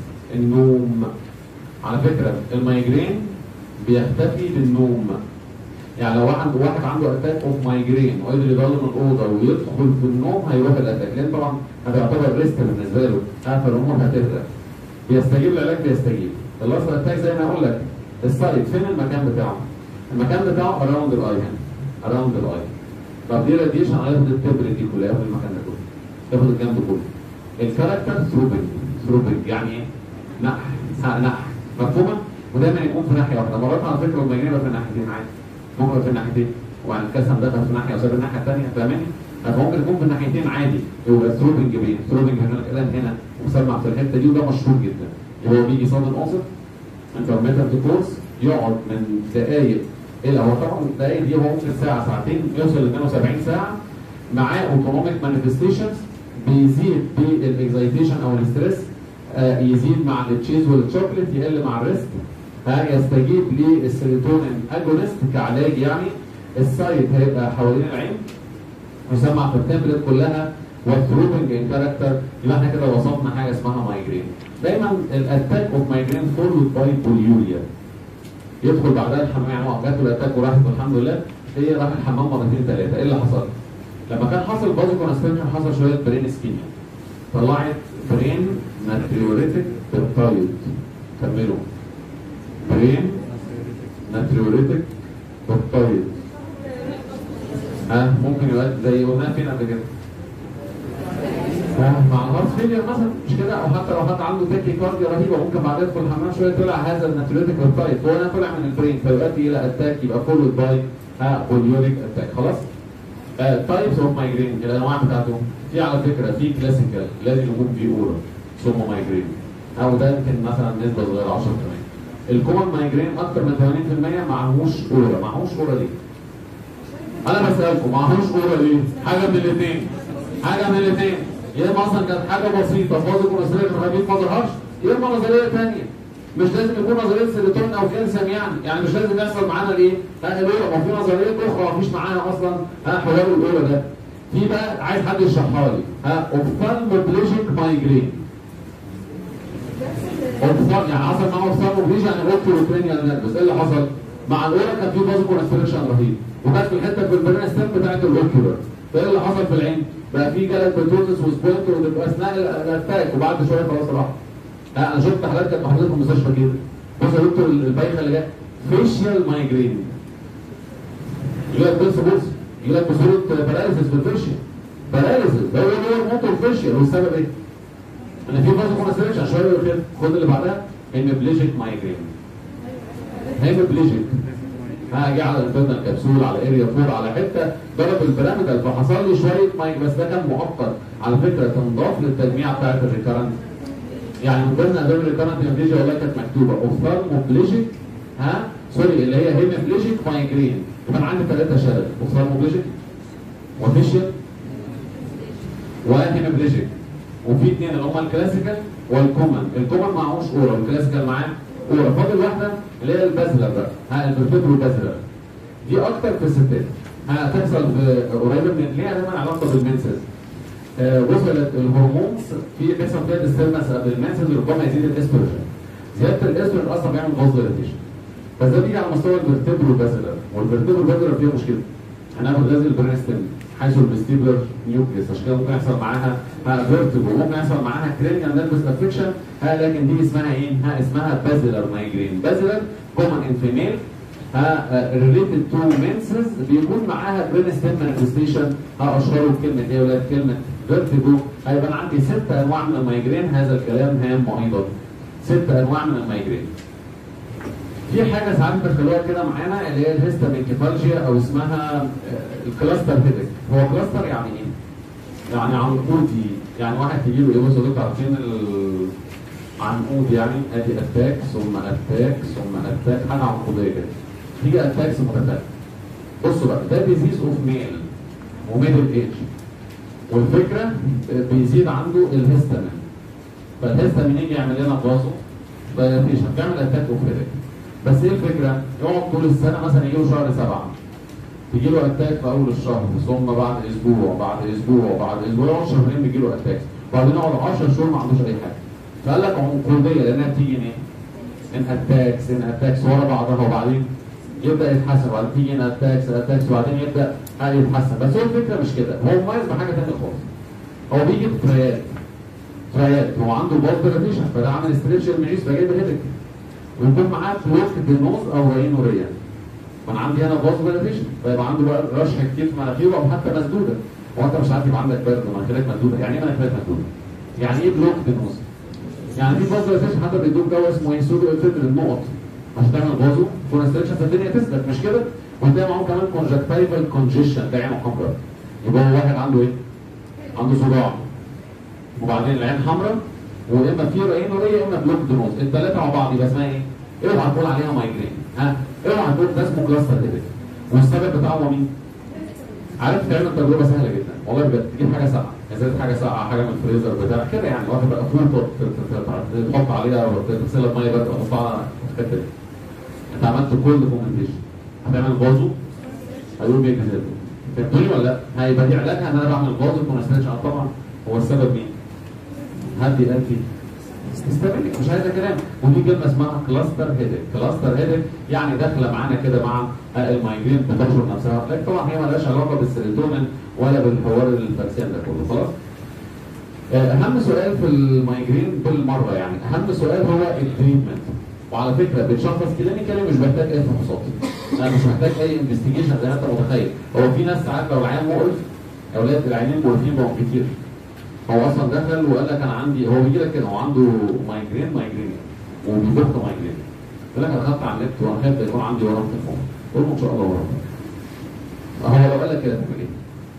النوم على فكره المايجرين بيختفي بالنوم يعني لو واحد واحد عنده اتاك اوف مايجرين وقدر يضل من الاوضه ويدخل في النوم هيروح الاتاك لان طبعا هتعتبر ريست بالنسبه له ها فالامور هتهدى بيستجيب العلاج بيستجيب الاصل اتاك زي ما اقول لك السايت فين المكان بتاعه؟ المكان بتاعه اراوند الاي هنا اراوند الاي طب دي راديشن هياخد التبر دي كلها ياخد المكان ده كله ياخد الجنب كله الكاركتر ثروبنج ثروبنج يعني ايه؟ نح ها نح مفهومه؟ ودايما يكون في ناحيه واحده مرات على فكره المجانين يبقى في الناحيتين عادي ممكن يبقى في الناحيتين وبعد الكسم دخل في ناحيه وساب الناحيه الثانيه فاهماني؟ فممكن يكون في الناحيتين عادي يبقى ثروبنج بين ثروبنج هنا الان هنا ومسمع في الحته دي وده مشهور جدا يبقى هو بيجي صادم قاصد انترميتنت كورس يقعد من دقائق الى هو طبعا الدقائق دي هو ممكن ساعه ساعتين يوصل ل 72 ساعه معاه اوتونوميك مانيفستيشنز بيزيد بالاكزايتيشن او الاستريس آه يزيد مع التشيز والشوكليت يقل مع الريست ها يستجيب للسيروتونين اجونست كعلاج يعني السايت هيبقى حوالين العين يسمع في التمبلت كلها والثروبنج ان كاركتر يبقى احنا كده وصفنا حاجه اسمها مايجرين دايما الاتاك اوف مايجرين فولود باي بوليوريا يدخل بعدها الحمام يعني هو جات له الاتاك وراحت والحمد لله هي راح الحمام مرتين ثلاثه ايه اللي حصل؟ لما كان حصل بازو كونستريكشن حصل شويه برين اسكيميا طلعت برين ناتريوريتك بيبتايد كملوا برين ناتريوريتك بيبتايد ها ممكن يبقى زي قلنا فين قبل كده مع الهارت فيلير مثلا مش كده او حتى لو حد عنده تاكي كارديا رهيبه ممكن بعد يدخل الحمام شويه طلع هذا الناتريوتيك تايب هو انا طلع من البرين فيؤدي الى اتاك يبقى فولود باي ها بوليوريك اتاك خلاص تايبس اوف مايجرين الانواع بتاعتهم في على فكره في كلاسيكال لازم يكون في اورا ثم مايجرين او ده يمكن مثلا نسبه صغيره 10 كمان الكومن مايجرين اكتر من 80% معهوش اورا معهوش اورا ليه؟ انا بسالكم معهوش اورا ليه؟ حاجه من الاثنين حاجه من الاثنين يا اما اصلا كانت حاجه بسيطه فاضل كونستريكت خفيف ما ظهرش يا اما نظريه ثانيه مش لازم يكون نظريه سيروتونين او كالسيوم يعني يعني مش لازم يحصل معانا الايه؟ ها الاولى ما في نظريات اخرى ما فيش معانا اصلا ها حوار الاولى ده في بقى عايز حد يشرحها لي ها اوفثالموبليجيك مايجرين اوفثال يعني حصل معاه اوفثالموبليجيك يعني اوكيوكرينيال نيرفس ايه اللي حصل؟ مع الاولى كان في بازو كونستريكشن رهيب وكانت في الحته في البرين ستيم بتاعت الاوكيولر فايه اللي حصل في العين؟ بقى في جلد بتوزس وسبوينت وتبقى اثناء الاتاك وبعد شويه خلاص راح ها انا شفت حالات كانت محطوطه في المستشفى كده بص يا دكتور البايخه اللي جايه فيشيال مايجرين يجي لك بص بص يجي لك بصوره باراليسيس في الفيشيال باراليسيس هو هو الموتور فيشيال والسبب ايه؟ ان في فازو كونستريكشن شويه كده خد اللي بعدها هيمبليجيك مايجرين هيمبليجيك ها جه على الانترنال كبسول على اريا 4 على حته ضرب البيراميدال فحصل لي شويه مايك بس ده كان مؤقت على فكره تنضاف للتجميع بتاعت الريكرنت يعني من ضمن اسباب الريكرنت هيمبليجيا والله كانت مكتوبه اوفثالموبليجيك ها سوري اللي هي هيمبليجيك مايجرين يبقى انا عندي ثلاثه شلل اوفثالموبليجيك وفيشيال وهيمبليجيك وفي اثنين اللي هم الكلاسيكال والكومن الكومن معهوش اورا والكلاسيكال معاه اورا فاضل واحده اللي هي البازلر بقى ها الفيرتبرو بازلر دي اكتر في الستات هتحصل في قريبه من ليها دايما علاقه بالمنسز آه، وصلت الهرمونز في بيحصل فيها ديستربنس قبل المنسز ربما يزيد الاستروجين زياده الاستروجين اصلا بيعمل فازوليتيشن بس ده بيجي على مستوى الفرتبرو بازلر والفرتبرو بازلر فيها مشكله هناخد غاز البرينستين حيث الفيستيبلر نيوكليس عشان كده ممكن يحصل معاها فيرتبرو ممكن يحصل معاها كرينيال نيرفس افكشن ها لكن دي اسمها ايه؟ ها اسمها بازلر مايجرين بازلر كومن ان فيميل ها ريليتد تو منسز بيكون معاها برينستين مانيفستيشن ها اشهروا بكلمه ايه يا ولاد؟ كلمه فيرتيجو هيبقى أنا عندي ست انواع من المايجرين هذا الكلام هام ايضا ست انواع من المايجرين في حاجه ساعات بتخلوها كده معانا اللي هي الهيستامينكيفالجيا او اسمها آه، الكلاستر هيدك هو كلاستر يعني ايه؟ يعني عنقودي يعني واحد تجي له ايه بصوا دول عارفين العنقود يعني ادي اتاك ثم اتاك ثم اتاك حاجه عنقوديه كده تيجي اتاكس متتاليه بصوا بقى ده ديزيز اوف ميل وميدل ايج والفكره آه، بيزيد عنده الهيستامين فالهيستامين يجي يعمل لنا بازو دايلاتيشن بيعمل اتاك اوف هيدك بس ايه الفكره؟ يقعد طول السنه مثلا يجي له شهر سبعه تجي له اتاك في اول الشهر ثم بعد اسبوع بعد اسبوع بعد اسبوع يقعد شهرين بيجي له اتاك وبعدين يقعد 10 شهور ما عندوش اي حاجه فقال لك عنقوديه لانها بتيجي ايه؟ ان اتاكس ان اتاكس ورا بعضها وبعدين يبدا يتحسن وبعدين تيجي ان اتاكس اتاكس وبعدين يبدا آه يتحسن بس هو الفكره مش كده هو مميز بحاجه ثانيه خالص هو بيجي بتريات تريات هو عنده بولد ريفيشن فده عامل ستريتش المعيش فجايب هيدك ويكون معاه بلوك بالنوز او رينوريا وانا عندي هنا باز فاليديشن فيبقى عنده بقى رشح كتير في مناخيره او حتى مسدوده هو انت مش عارف يبقى عندك برد ومناخيرك مسدوده يعني ايه مناخيرك مسدوده؟ يعني ايه بلوك بالنوز؟ يعني في باز فاليديشن حتى بيدوك دواء اسمه ايه سودو افيدرين النقط عشان تعمل بازو كونستريكشن فالدنيا تثبت مش كده؟ وهتلاقي معاهم كمان كونجكتيفال كونجيشن ده عينه حمراء يبقى هو واحد عنده ايه؟ عنده صداع وبعدين العين حمراء واما في رينوريا اما بلوك دروز الثلاثه مع بعض يبقى اسمها ايه؟ اوعى تقول عليها مايجرين ها اوعى تقول ده اسمه كلاستر هيدك والسبب بتاعه هو مين؟ عارف تعمل تجربه سهله جدا والله بجد تجيب حاجه ساقعه ازازه حاجه ساقعه حاجه من الفريزر بتاع كده يعني واخد بقى فوطه تحط عليها تغسلها بميه بارده تحطها في الحته دي انت عملت كل كومنتيشن هتعمل بازو هيقول بيك ازاي فهمتوني ولا لا؟ هيبقى دي علاجها ان انا بعمل بازو كونستريكشن طبعا هو السبب مين؟ هدي قلبي استمري مش عايزه كلام ودي كلمه اسمها كلاستر هيدك كلاستر هيدك يعني داخله معانا كده مع المايجرين بتنشر نفسها لكن طبعا هي مالهاش علاقه بالسيروتونين ولا بالحوار الفرسان ده كله خلاص آه، اهم سؤال في المايجرين بالمره يعني اهم سؤال هو التريتمنت وعلى فكره بتشخص كلينيكالي مش محتاج اي فحوصات انا مش محتاج اي انفستيجيشن زي ما انت متخيل هو في ناس ساعات لو العيان مقرف اولاد العيانين مقرفين بقوا كتير هو اصلا دخل وقال لك انا عندي هو بيجي لك كده هو عنده مايجرين مايجرين وبيضغط مايجرين يقول لك انا خدت على النت وانا خايف يكون عندي ورم في الفم قول له ان شاء الله ورم هو لو قال لك كده تعمل ايه؟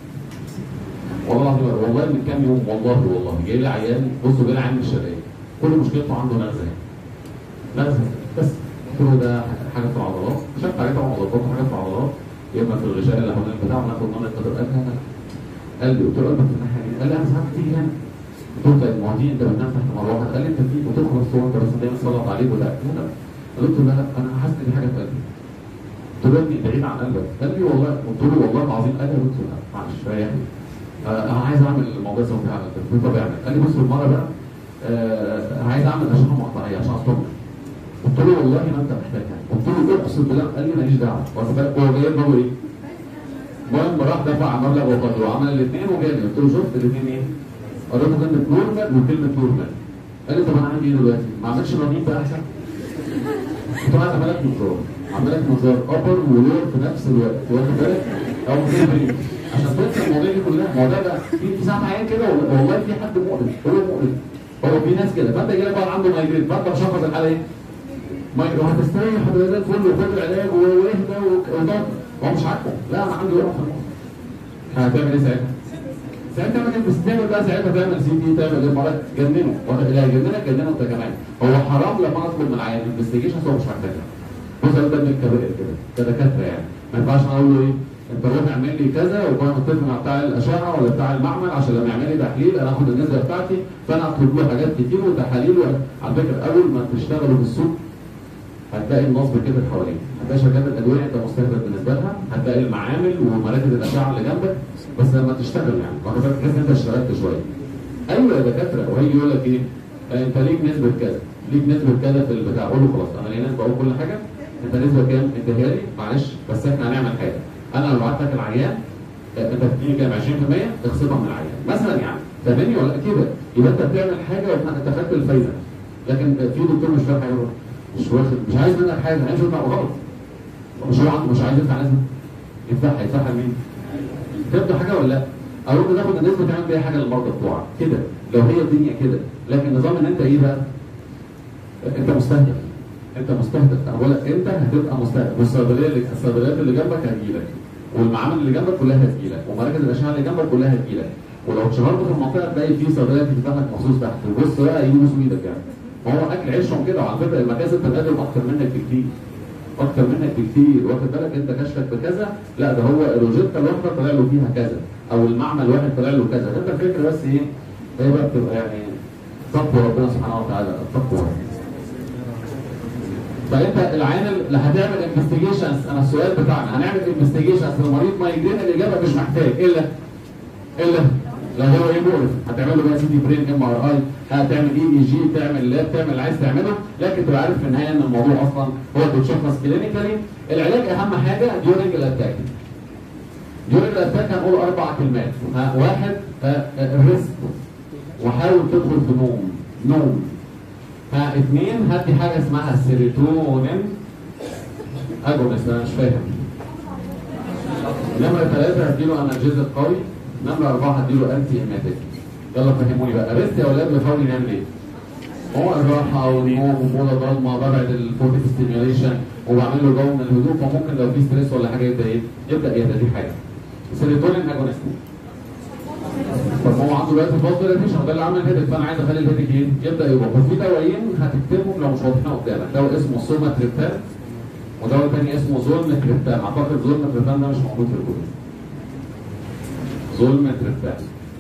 والله العظيم والله من كام يوم والله والله جاي لي عيان بصوا جاي لي عيان من الشرقيه كل مشكلته عنده نغزه نغزه بس قلت له ده حاجه في العضلات شفت عليه طبعا مضادات حاجه في العضلات يا اما في الغشاء اللي حوالين البتاع وناخد منه القدر قال لا لا قال لي قلت له قلبك في الناحيه دي قال لي انا ساعات بتيجي هنا قلت له طيب ما هو دي انت بتنام تحت مروحه قال لي انت في وتخلص هو انت بس دايما تسلط عليك ولا لا لا قلت له لا لا انا حاسس ان في حاجه في قلبي قلت له يا ابني بعيد عن قلبك قال لي والله قلت له والله العظيم قال لي قلت له لا معلش ريحني آه، انا عايز اعمل الموضوع ده بتاع قلت له طب اعمل قال لي بص بالمره بقى آه، عايز اعمل اشعه مقطعيه عشان اطمن قلت له والله ما انت محتاجها قلت له اقسم بالله قال لي ماليش دعوه واخد بالك هو جاي دماغه ايه؟ المهم راح دفع مبلغ وقدره عمل الاثنين وجالي قلت له شفت الاثنين ايه؟ قريت له كلمه نورمال وكلمه نورمال قال لي طب انا عندي ايه دلوقتي؟ ما عملتش رنين بقى احسن؟ قلت له عايز اعمل لك مزار اعمل لك مزار ابر ولور في نفس الوقت واخد بالك؟ او مزار بريد عشان تنسى المواضيع دي كلها ما هو ده بقى في في ساعات عيان كده والله والله في حد مؤلم هو مؤلم هو في ناس كده فانت جاي لك واحد عنده مايجرين فانت مشخص الحاله ايه؟ مايجرين وهتستريح وده زي الفل وخد العلاج واهدى وضغط هو مش عاجبه لا انا عندي ورم في المخ هتعمل ايه ساعتها؟ ساعتها ما كنت بتستعمل بقى ساعتها تعمل سي تي تعمل ايه مرات جننه اللي هيجننك جننه انت كمان هو حرام لما اطلب من العيان انفستيجيشن هو مش محتاجها بص ده من الكبائر كده كدكاتره يعني ما ينفعش انا اقول له ايه انت روح اعمل لي كذا وبقى متفق مع بتاع الاشعه ولا بتاع المعمل عشان لما يعمل لي تحليل انا اخد النسبه بتاعتي فانا اطلب له حاجات كتير وتحاليل و... على فكره اول ما تشتغلوا في السوق هتلاقي النصب كده حواليك باشا جنب الادويه انت مستهدف بالنسبه لها هتلاقي المعامل ومراكز الاشعه اللي جنبك بس لما تشتغل يعني واخد بالك تحس ان انت اشتغلت شويه ايوه يا دكاتره وهيجي يقول لك ايه آه، انت ليك نسبه كذا ليك نسبه كذا في البتاع اقول له خلاص انا ليا نسبه اقول كل حاجه انت نسبه كام اديها لي معلش بس احنا هنعمل حاجه انا لو بعت لك العيان آه، انت بتديني كام 20% اخصمها من العيان مثلا يعني فاهمني ولا كده يبقى انت بتعمل حاجه وانت خدت الفايده لكن في دكتور مش فاهم حاجه بقى. مش واخد مش عايز منك حاجه عايز يطلع غلط مش هو عنده مش عايز يدفع نسبه يدفعها يدفعها لمين؟ تبدو حاجه ولا لا؟ او انت تاخد النسبه تعمل بيها حاجه للمرضى بتوعك كده لو هي الدنيا كده لكن نظام ان انت ايه بقى؟ انت مستهدف انت مستهدف انا بقول لك انت هتبقى مستهدف والصيدليه اللي الصيدليات اللي جنبك هتجيلك والمعامل اللي جنبك كلها هتجيلك ومراكز الاشعه اللي جنبك كلها هتجيلك ولو اتشهرت في المنطقه تلاقي في صيدليه بتفتح لك مخصوص تحت وبص بقى يبوسوا ايدك يعني ما هو اكل عيشهم كده وعلى فكره المكاسب تتقدم اكتر منك بكتير اكتر منك بكتير واخد بالك انت كشفك بكذا لا ده هو الروجيتا الواحده طلع له فيها كذا او المعمل واحد طلع له كذا انت الفكره بس ايه هي بقى بتبقى يعني تقوى ربنا سبحانه وتعالى التقوى فانت العين اللي هتعمل انفستيجيشنز انا السؤال بتاعنا هنعمل انفستيجيشنز للمريض مايجرين الاجابه مش محتاج الا الا لو هو ايه مقرف هتعمل له بقى سي تي برين ام ار اي هتعمل اي اي جي تعمل لاب تعمل اللي عايز تعمله لكن تبقى عارف في النهايه ان الموضوع اصلا هو بيتشخص كلينيكالي العلاج اهم حاجه ديورنج الاتاك ديورنج الاتاك هنقول اربع كلمات ها واحد ريسك وحاول تدخل في نوم نوم ها اثنين هدي حاجه اسمها السيروتونين اجونست انا مش فاهم نمرة ثلاثة هديله انرجيزك قوي نمرة أربعة هديله أنتي هيماتيك يلا فهموني بقى ريست يا أولاد بنحاول نعمل إيه؟ هو الراحة أو النوم وموضة ضلمة ببعد الفوتيك ستيميوليشن وبعمل له جو من الهدوء فممكن لو في ستريس ولا حاجة يبدأ إيه؟ يبدأ يهدى دي حاجة سيروتونين اجونست طب ما هو عنده دلوقتي فاز ديلاتيشن وده اللي عامل هيدك فانا عايز اخلي الهيدك ايه؟ يبدا يروح وفي دوايين هتكتبهم لو مش واضحين قدامك دواء اسمه سوماتريبتان ودواء تاني اسمه زولمتريبتان اعتقد زولمتريبتان ده مش موجود في الكتب زولمتريبتان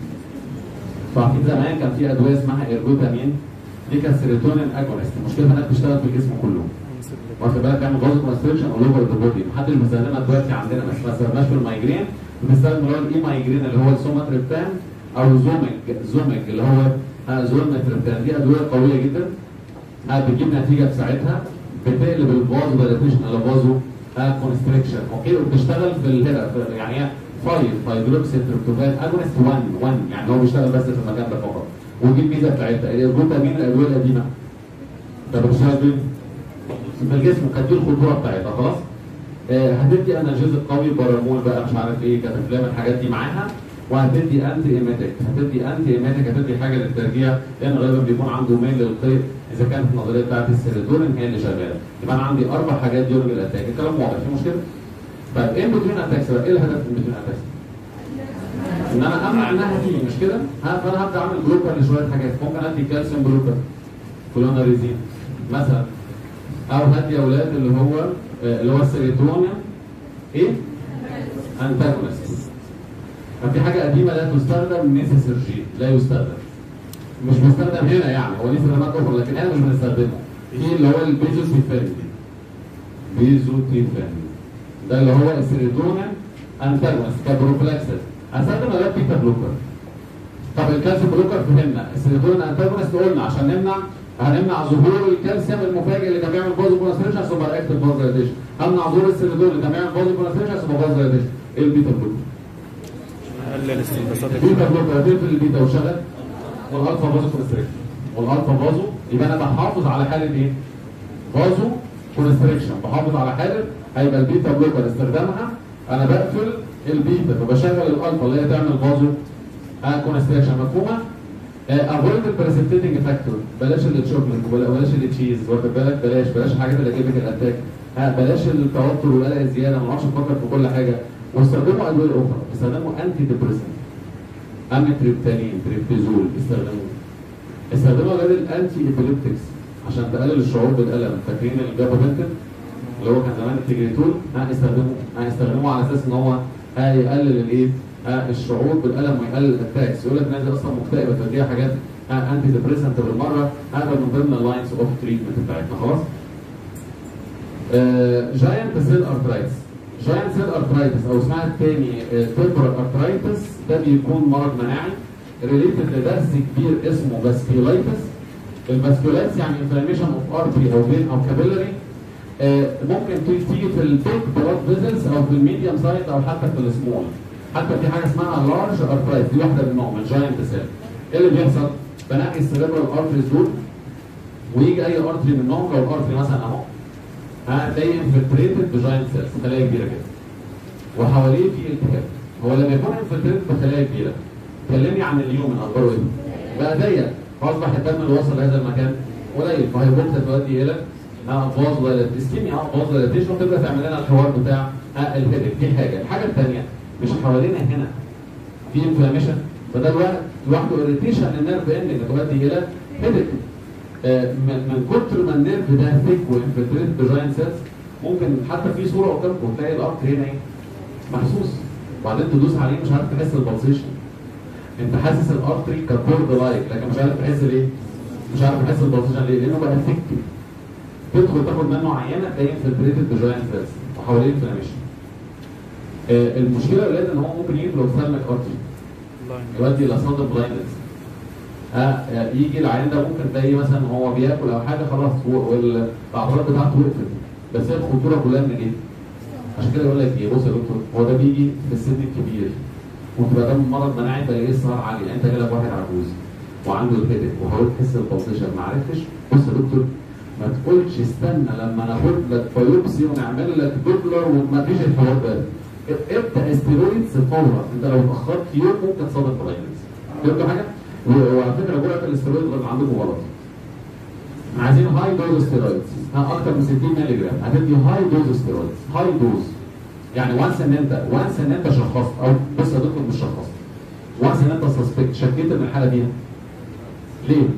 فاكيد زمان كان في ادويه اسمها ايرجوتامين دي كانت سيروتونين اجونست المشكله انها بتشتغل في الجسم كله واخد بالك تعمل فازو كونستريكشن اول اوفر ذا بودي محدش بيستخدمها دلوقتي عندنا بس ما استخدمناش في المايجرين بنستخدم اللي هو الاي مايجرين اللي هو السوماتريبتان او زوميك زوميك اللي هو آه، زولمتريبتان دي ادويه قويه جدا آه، بتجيب نتيجه في ساعتها بتقلب الفازو دايلاتيشن على فازو كونستريكشن اوكي وبتشتغل في الهرة في- يعني هي 5 فايبروكسي تريبتوفان اجونست 1 1 يعني هو بيشتغل بس في المكان ده فقط ودي الميزه بتاعتها الجلوتامين الادويه القديمه طب بتشتغل فين؟ في الجسم كانت دي الخطوره بتاعتها خلاص آه، هتدي انرجيزك قوي بارامول بقى مش عارف ايه كاتافلام الحاجات دي معاها وهتدي انتي ايماتيك هتدي انتي ايماتيك هتدي حاجه للترجيع لان غالبا بيكون عنده ميل للقيء اذا كانت النظريه بتاعت السيروتونين هي اللي شغاله يبقى انا عندي اربع حاجات ديورنج الاتاك الكلام واضح في مشكله؟ طيب ايه بتوين اتاكس بقى؟ ايه الهدف من بتوين اتاكس؟ ان انا امنع انها تيجي مش كده؟ ها فانا هبدا اعمل بلوكر لشويه حاجات ممكن ادي كالسيوم بلوكر كلوناريزين مثلا او هدي اولاد اللي هو آه، اللي هو السيروتونين ايه؟ انتاجونست ففي حاجه قديمه لا تستخدم نيسيسرجي لا يستخدم مش بيستخدم هنا يعني هو ليه استخدامات اخرى لكن هنا مش بنستخدمه في اللي هو البيزوتيفان بيزوتيفان ده اللي هو السيروتونين انتاجونست كبروفلاكسس هستخدم اداه بيتا بلوكر طب الكالسيوم بلوكر فهمنا السيروتونين انتاجونست قلنا عشان نمنع هنمنع ظهور الكالسيوم المفاجئ اللي كان بيعمل بازو كونستريشن سوبر اكتف فازوليزيشن همنع ظهور السيروتونين اللي كان بيعمل بازو كونستريشن سوبر فازوليزيشن ايه البيتا بلوكر؟ نقلل استنباطات البيتا بلوكر هتقفل البيتا وشغل والالفا فازو كونستريكشن والالفا فازو يبقى انا بحافظ على حاله ايه؟ فازو كونستريكشن بحافظ على حاله هيبقى البيتا بلوكر استخدامها انا بقفل البيتا فبشغل الالفا اللي هي تعمل فازو كونستريكشن مفهومه؟ افويد البريسبتيتنج فاكتور بلاش الشوكليت بلاش التشيز واخد بالك بلاش بلاش الحاجات اللي تجيب لك الاتاك ها بلاش التوتر والقلق الزياده ما نقعدش نفكر في كل حاجه واستخدموا ادويه اخرى استخدموا انتي ديبريسنت اميتريبتالين تريبتيزول استخدموه استخدموا غير الانتي ايبيليبتكس عشان تقلل الشعور بالالم فاكرين الجابابنتين اللي هو كان زمان التجريتول ها استخدموه ها استخدموه على اساس ان هو ها يقلل الايه ها الشعور بالالم ويقلل الاتاكس يقول لك الناس دي اصلا مكتئبه فديها حاجات ها انتي ديبريسنت بالمره هذا من ضمن اللاينز اوف تريتمنت بتاعتنا خلاص جاينت سيل ارثرايتس جاينت سيل ارثرايتس او اسمها الثاني تمبرال ارثرايتس ده بيكون مرض مناعي ريليتد لدرس كبير اسمه فاسكيولايتس الفاسكيولايتس يعني انفلاميشن اوف ارتري او فين او كابيلاري ممكن تيجي في البيج بلاد فيزلز او في الميديوم سايز او حتى في السمول حتى في حاجه اسمها لارج ارثرايتس دي واحده منهم الجاينت سيل ايه اللي بيحصل؟ بنقي السيريبرال ارتريز دول ويجي اي ارتري منهم لو الارتري مثلا اهو هتلاقي انفلتريتد بجاينت سيلز خلايا كبيره كده وحواليه في التهاب هو لما يكون انفلتريتد بخلايا كبيره كلمني عن اليومن اخباره ايه؟ بقى ضيق فاصبح الدم اللي وصل لهذا المكان قليل فهيبوكسا تؤدي الى باظ ولا اسكيميا اه باظ ولا تيشن وتبدا تعمل لنا الحوار بتاع آه الهيدك دي حاجه الحاجه الثانيه مش حوالينا هنا في انفلاميشن فده لوحده لوحده اريتيشن للنيرف اندنج تؤدي الى هيدك آه من, من كتر ما النيرف ده ثيك وانفلتريت بجاين سيلز ممكن حتى في صوره قدامكم تلاقي الارك هنا ايه محسوس وبعدين تدوس عليه مش عارف تحس البلسيشن انت حاسس الارتري ككورد لايك لكن مش عارف تحس ليه مش عارف تحس البلسيشن ليه لانه بقى ثيك تدخل تاخد منه عينه تلاقيه انفلتريتد بجاين سيلز وحواليه انفلاميشن آه المشكله يا اولاد ان هو ممكن يجي بلوكسالميك ارتري يؤدي الى صدى بلايندنس آه يجي العيان ده ممكن تلاقيه مثلا هو بياكل او حاجه خلاص والاعراض بتاعته وقفت بس هي الخطوره كلها من ايه؟ عشان كده يقول لك ايه بص يا دكتور هو ده بيجي في السن الكبير وتبقى ده مرض مناعي تلاقيه السهر عالي انت جالك واحد عجوز وعنده الهيدك وحاولت تحس البلسيشن ما عرفتش بص يا دكتور ما تقولش استنى لما ناخد لك بايوبسي ونعمل لك دوبلر وما فيش الحوار ده ابدا استيرويدز فورا انت لو اتاخرت يوم ممكن تصادف بلايندنس فهمتوا حاجه؟ وعلى فكره جرعه الاستيرويد اللي عندكم غلط عايزين هاي دوز ستيرويدز اكتر من 60 مللي جرام هتدي هاي دوز ستيرويدز هاي دوز يعني وانس ان انت وانس ان انت شخصت او بص يا دكتور مش شخصت وانس ان انت سسبكت شكيت ان الحاله دي ليه؟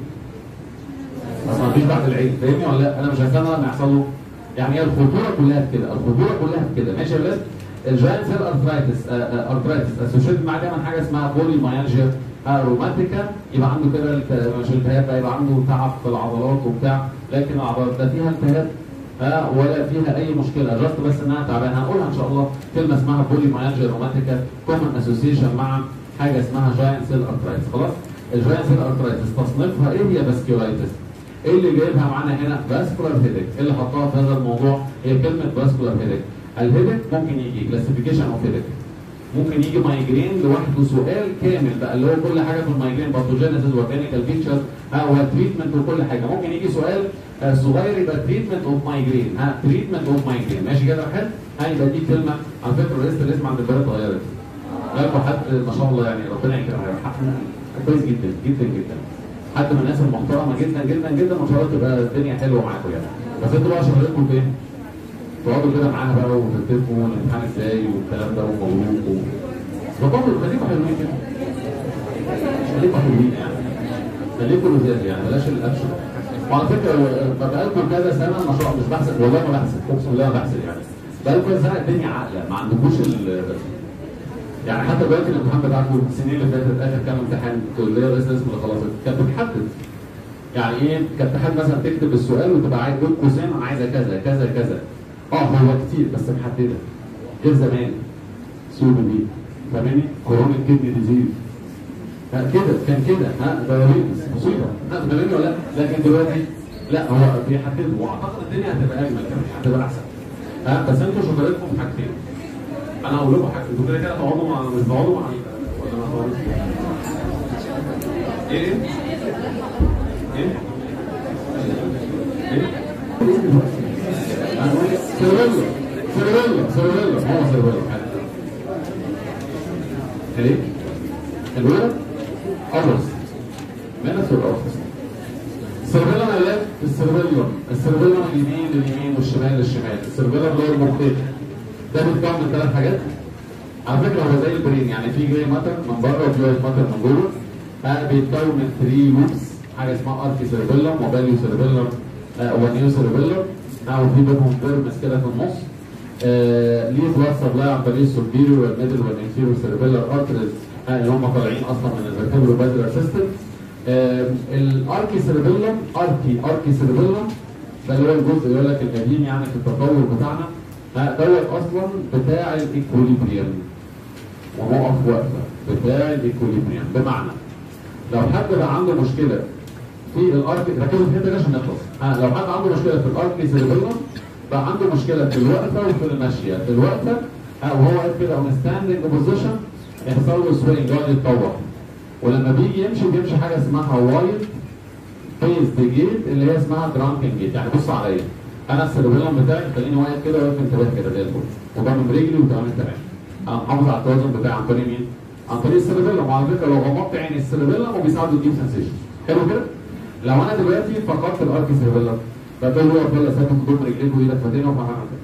بس ما فيش بعد العيد فاهمني ولا لا؟ انا مش هستنى لما يحصل له يعني هي الخطوره كلها في كده الخطوره كلها في كده ماشي يا ولاد؟ الجاين سيل ارثرايتس ارثرايتس اسوشيتد مع دايما حاجه اسمها بولي مايالجيا روماتيكا يبقى عنده كده مش التهاب بقى يبقى عنده تعب في العضلات وبتاع لكن العضلات لا فيها التهاب ها ولا فيها اي مشكله جاست بس انها تعبانه هنقولها ان شاء الله كلمه اسمها بولي مايالجيا روماتيكا كومن اسوسيشن مع حاجه اسمها جاين سيل ارثرايتس خلاص الجاين سيل ارثرايتس تصنيفها ايه هي فاسكيولايتس ايه اللي جايبها معانا هنا فاسكولار هيدك ايه اللي حطها في هذا الموضوع هي كلمه فاسكولار هيدك الهيدك ممكن يجي كلاسيفيكيشن اوف هيدك ممكن يجي مايجرين لوحده سؤال كامل بقى اللي هو كل حاجه في المايجرين باثوجينيسيس وكلينيكال فيتشرز ها وتريتمنت وكل حاجه ممكن يجي سؤال آه صغير يبقى تريتمنت اوف مايجرين ها تريتمنت اوف مايجرين ماشي كده حلو ها يبقى دي كلمه على فكره رئيسه الاسم عند البلد اتغيرت لكم حد ما شاء الله يعني ربنا يكرمها كويس جدا جدا جدا حد من الناس المحترمه جدا جدا جدا ما شاء الله تبقى الدنيا حلوه معاكم يعني بس انتوا بقى شغلتكم فين؟ تقعدوا كده معاها بقى وتتفقوا الامتحان ازاي والكلام ده ومبروك و... فبرضه خليكم حلوين كده خليكم حلوين يعني خليكم لزاز يعني بلاش الاكشن وعلى فكره بقى لكم كذا سنه ما شاء الله مش بحسب والله ما بحسب اقسم بالله ما بحسب يعني بقى لكم كذا سنه الدنيا عاقله ما عندكوش ال يعني حتى دلوقتي الامتحان بتاعكم السنين اللي فاتت اخر كام امتحان اللي هي رئيس الاسم اللي خلصت كانت بتحدد يعني ايه كانت تحدد مثلا تكتب السؤال وتبقى عايز بين قوسين انا عايزه كذا كذا كذا اه هو كتير بس محدده غير زمان سوق دي فاهماني كورونا كدني ديزيز كده كان كده ها دايابيتس مصيبه ها فاهماني ولا لا لكن دلوقتي لا هو بيحددوا واعتقد الدنيا هتبقى اجمل كمان هتبقى احسن ها بس انتوا شطارتكم في حاجتين انا هقول لكم حاجه انتوا كده كده تقعدوا مع مش تقعدوا مع ولا ما تقعدوش ايه ايه؟ ايه؟ ايه؟ سيرفيلا سيرفيلا سيرفيلا هو سيرفيلا ايه؟ الولد أبرز منس والأرض السيرفيلا ملات السيرفيلا السيرفيلا من اليمين لليمين والشمال للشمال السيرفيلا اللي هو المختلف ده بيتكون من ثلاث حاجات على فكره هو زي البرين يعني في جراي ماتر من بره وفي وايت ماتر من جوه آه بيتكون من 3 لوبس حاجه اسمها اركي سيرفيلم وباليو سيرفيلم آه ونيو سيرفيلم آه وفي بينهم فيرمس كده في النص آه ليه بلاد سبلاي عن طريق السوبيريور والميدل والانفيريور سيرفيلر ارترز آه اللي هم طالعين اصلا من الفيرتبرو بازلر سيستم آه الاركي سيرفيلم اركي اركي سيرفيلم ده اللي هو الجزء يقول لك القديم يعني في التطور بتاعنا ها دوت اصلا بتاع الايكوليبريم ونقف وقفه بتاع الايكوليبريم بمعنى لو حد بقى عنده مشكله في الارك ركزوا في الحته دي عشان نخلص ها لو حد عنده مشكله في الارك سيربيلم بقى عنده مشكله في الوقفه وفي المشيه في الوقفه ها وهو واقف كده اون ستاندنج بوزيشن يحصل له سوينج يقعد يتطور ولما بيجي يمشي بيمشي حاجه اسمها وايد فيز جيت اللي هي اسمها درانكن جيت يعني بص عليا انا السيربيلم بتاعي خليني واقف كده واقف انتباه كده زي الفل وضامن رجلي وتمام تمام انا محافظ على التوازن بتاعي عن طريق مين؟ عن طريق السيربيلم وعلى فكره لو غمضت عين السيربيلم وبيساعده يجيب سنسيشن حلو كده؟ لو انا دلوقتي فقدت الارك سيربيلم بقول له اقف يلا ثابت تضم رجليك وايدك فاتين وما كده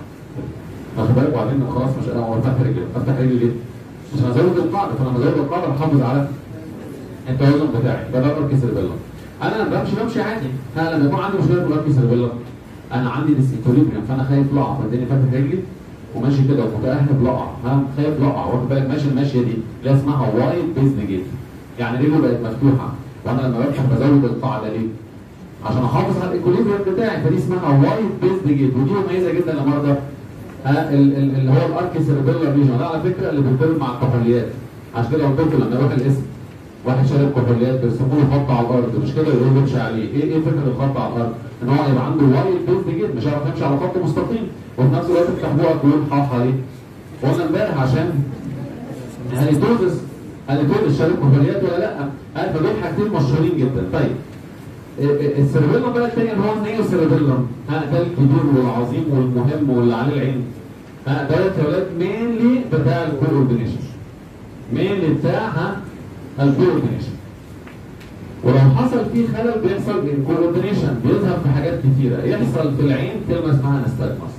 واخد بالك وبعدين خلاص مش انا هو فتح رجلي افتح رجلي ليه؟ عشان ازود القاعده فلما ازود القاعده بحافظ على التوازن بتاعي ده ده الارك سيربيلم انا بمشي بمشي عادي انا لما يكون عندي مشكله في الارك سيربيلم انا عندي ديسيكوليبريم فانا خايف لا فاداني فاتح رجلي وماشي كده ومتاهب لقع ها خايف لقع واخد بالك ماشي الماشيه دي اللي اسمها وايد بيزن جيت يعني رجله بقت مفتوحه وانا لما بفتح بزود القاعده ليه؟ عشان احافظ على الايكوليبريم بتاعي فدي اسمها وايد بيزن جيت ودي مميزه جدا لمرضى ها ال- ال- اللي هو الارك سيربيلر ليجن ده على فكره اللي بيتضرب مع الكحوليات عشان كده قلت لكم لما يروح الاسم واحد شارب كحوليات بيرسموا له خط على الارض مش كده يقولوا يمشي عليه ايه ايه فكره الخط على الارض؟ ان هو يبقى عنده وايد بيزن جيت مش هيعرف يمشي على خط مستقيم وفي نفس الوقت تفتح بقك ويقول حاح عليه قلنا امبارح عشان هاليتوزس هاليتوزس شارب كحوليات ولا لا؟ قال فدول حاجتين مشهورين جدا طيب السيربيلم بقى الثاني اللي هو النيو سيربيلم ها ده الكبير والعظيم والمهم واللي عليه العين ها دوت يا ولاد مينلي بتاع الكوردينيشن مينلي بتاع ها الكوردينيشن ولو حصل فيه خلل بيحصل الكوردينيشن بيظهر في حاجات كتيره يحصل في العين كلمه اسمها نستجمس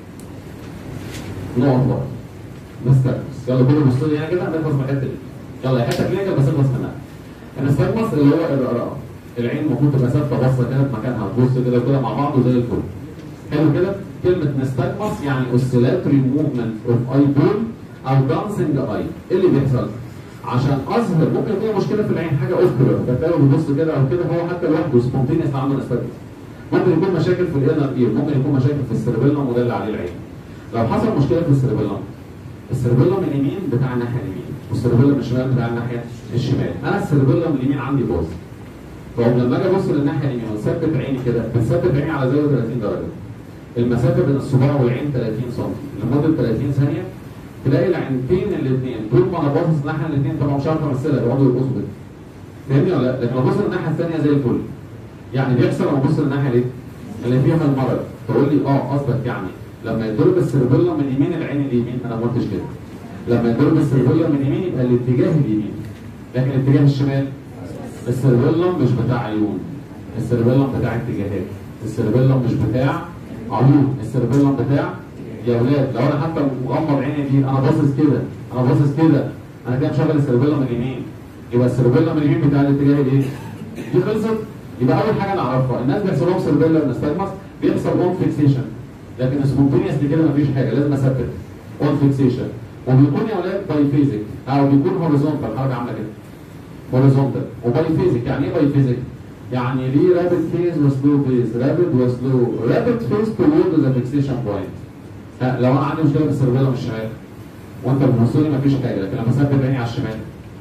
نقط بقى نستجمس يلا كله بصوا لي هنا كده نخلص من الحته دي يلا حته كلينيكال بس نخلص منها النستجمس اللي هو الرقراء العين المفروض تبقى ثابته باصه كده في مكانها تبص كده كده مع بعض وزي الفل حلو كده كلمه نستجمس يعني اوسيلاتوري موفمنت اوف اي بول او دانسنج اي ايه اللي بيحصل؟ عشان اظهر ممكن يكون مشكله في العين حاجه اوكلر بتلاقيه بيبص كده او كده هو حتى لوحده سبونتينيوس عنده نستجمس ممكن يكون مشاكل في الانر اير ممكن يكون مشاكل في السيربيلم وده اللي عليه العين لو حصل مشكله في السيربيلم السيربيلم اليمين بتاع الناحيه اليمين والسيربيلم الشمال بتاع الناحيه الشمال انا السيربيلم اليمين عندي باظ طب لما اجي ابص للناحيه اليمين واثبت عيني كده بثبت عيني على زاويه 30 درجه المسافه بين الصباع والعين 30 سم لمده 30 ثانيه تلاقي العينتين الاثنين طول ما انا باصص الناحيه الاثنين طبعا مش عارف امثلها بيقعدوا يرقصوا كده فاهمني ولا لا؟ لكن لو ابص للناحيه الثانيه زي الفل يعني بيحصل لما ابص للناحيه دي اللي فيها المرض تقول لي اه قصدك يعني لما يضرب السيربيلا من يمين العين اليمين انا ما قلتش كده لما يضرب السيربيلا من يمين يبقى الاتجاه اليمين لكن الاتجاه الشمال السيربيلم مش بتاع عيون السيربيلم بتاع اتجاهات السيربيلم مش بتاع عيون السيربيلم بتاع يا ولاد لو انا حتى مغمض عيني دي انا باصص كده انا باصص كده انا كده مشغل السيربيلم من اليمين يبقى السيربيلم من اليمين بتاع الاتجاه الايه؟ دي خلصت يبقى اول حاجه نعرفها الناس بيحصل لهم سيربيلم نستجمس بيحصل اون فيكسيشن لكن سبونتينيوس دي كده مفيش حاجه لازم اثبت اون فيكسيشن وبيكون يا ولاد باي فيزيك او بيكون هوريزونتال حركه عامله كده هوريزونتال وباي فيزيك يعني ايه باي فيزيك؟ يعني ليه رابid فيز وسلو فيز رابد وسلو رابد فيز تورد ذا فيكسيشن بوينت لو انا عندي مشكله في السيربيلم الشمال وانت بتبص لي مفيش حاجه لكن لما اثبت عيني على الشمال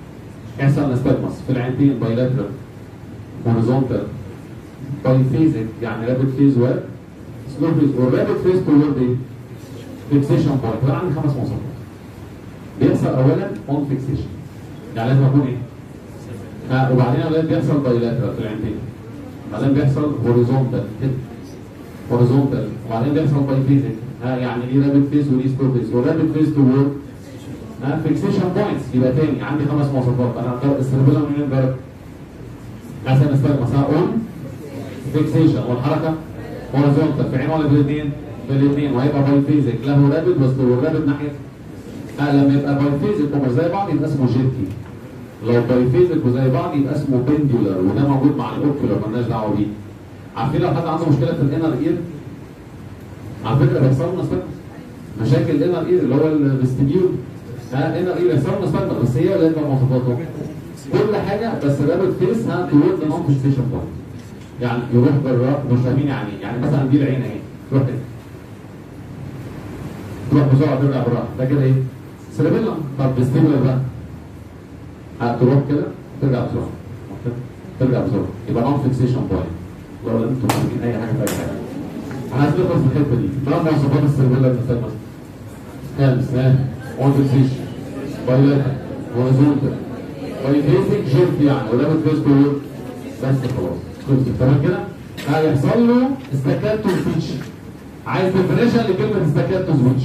يحصل نستجمس في العينتين بايلاترال هوريزونتال باي فيزيك يعني رابد فيز و سلو فيز والرابد فيز تورد ايه؟ فيكسيشن بوينت انا عندي خمس مواصفات بيحصل اولا اون فيكسيشن يعني لازم اكون ايه؟ ها وبعدين اولاد بيحصل بايلاترال في العينتين بعدين بيحصل هوريزونتال كده هوريزونتال وبعدين بيحصل باي فيزيك ها يعني دي رابد فيز ودي سلو فيز والرابد فيز تو وورد ها فيكسيشن بوينتس يبقى تاني عندي خمس مواصفات انا هختار السيربيلم منين درجه مثلا استخدم مثلا اون فيكسيشن والحركه هوريزونتال في عين ولا في الاثنين؟ في الاثنين وهيبقى باي فيزيك له رابد وسلو والرابد ناحيه ها لما يبقى باي فيزيك ومش زي بعض يبقى اسمه جيتي لو بايفيزك وزي بعض يبقى اسمه بندولار وده موجود مع الاوكيولار مالناش دعوه بيه. عارفين لو حد عنده مشكله في الانر اير على فكره بيحصل لنا استجمس مشاكل الانر اير اللي هو الفستيبيول ها انر اير بيحصل لنا استجمس بس هي ولا يبقى مواصفاته كل حاجه بس رابط فيس ها تورد نون فيكسيشن بوينت يعني يروح بالراس مش فاهمين يعني إيه؟ يعني مثلا دي العين اهي تروح كده تروح بسرعه ترجع بالراحه ده كده ايه؟ سيربيلا طب فيستيبولار بقى هتروح كده ترجع بسرعه ترجع بسرعه يبقى نون فيكسيشن بوينت لو انتوا فاهمين اي حاجه في اي حاجه انا عايز نخلص من الحته دي ما مواصفات السيربيلا مثلا مثلا خامس ها اون فيكسيشن بايلاتر هوريزونتال بايفيسنج شيفت يعني وده بتفيس كله بس خلاص خلصت تمام كده هيحصل له استكاتو سبيتش عايز ديفينيشن لكلمه استكاتو سبيتش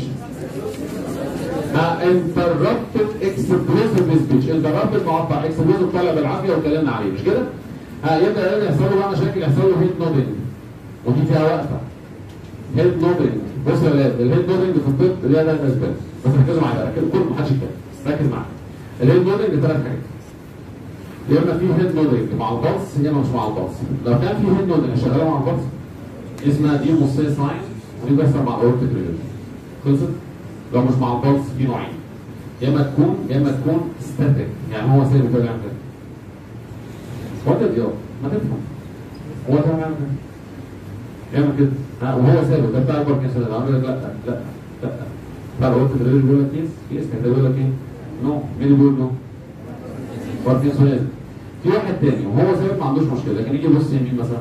انتربتد اكسبلوسيف سبيتش انتربتد مقطع اكسبلوسيف طالع بالعافيه واتكلمنا عليه مش كده؟ ها يبدا يبدا يحصل له بقى مشاكل يحصل له هيد نودنج ودي فيها وقفه هيد نودنج بص يا ولاد الهيد نودنج في الطب ليها ثلاث اسباب بس ركزوا معايا ركزوا كل ما حدش يتكلم ركز معايا الهيد نودنج ثلاث حاجات يا اما في هيد نودنج مع البلس يا اما مش مع البلس لو كان في هيد نودنج شغاله مع البلس اسمها دي مصيه ساين ودي بيحصل مع اورتيك ريليشن خلصت لو مش مع البلس في نوعين يا اما تكون يا اما تكون ستاتيك يعني هو ثابت ولا يعمل كده وات يا ما تفهم هو ده يعمل كده يعمل كده ها وهو ثابت ده بتاع الباركنسون ده عامل لك لا لا لا بتاع الاورتيك ريليشن بيقول لك يس يس كده بيقول لك ايه نو مين اللي بيقول نو باركنسون في واحد تاني وهو ثابت ما عندوش مشكله لكن يجي يبص يمين مثلا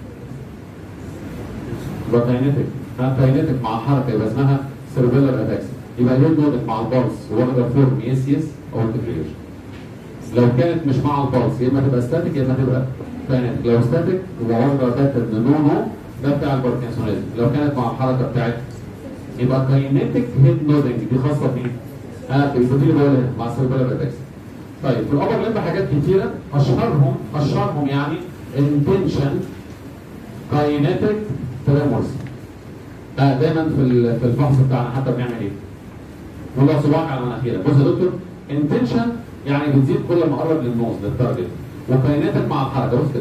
يبقى كاينيتك ها كاينيتك مع الحركه يبقى اسمها سيرفيلر اتاكس يبقى الهيد نودك مع البلس واخده فورم يس يس او انتجريشن لو كانت مش مع البلس يا اما تبقى ستاتيك يا اما تبقى كاينيتك لو ستاتيك يبقى واخده باترن نو نو ده بتاع الباركنسونيزم لو كانت مع الحركه بتاعت يبقى كاينيتك هيد نودنج دي خاصه بمين؟ ها في اللي بقولها مع السيرفيلر اتاكس طيب في الابر لمبه حاجات كتيره اشهرهم اشهرهم يعني انتنشن كاينيتك تريمورز آه دايما في ال- في الفحص بتاعنا حتى بنعمل ايه؟ نضع صباعك على مناخيرك بص يا دكتور انتنشن يعني بتزيد كل ما قرب للنوز للتارجت وكايناتك مع الحركه بص كده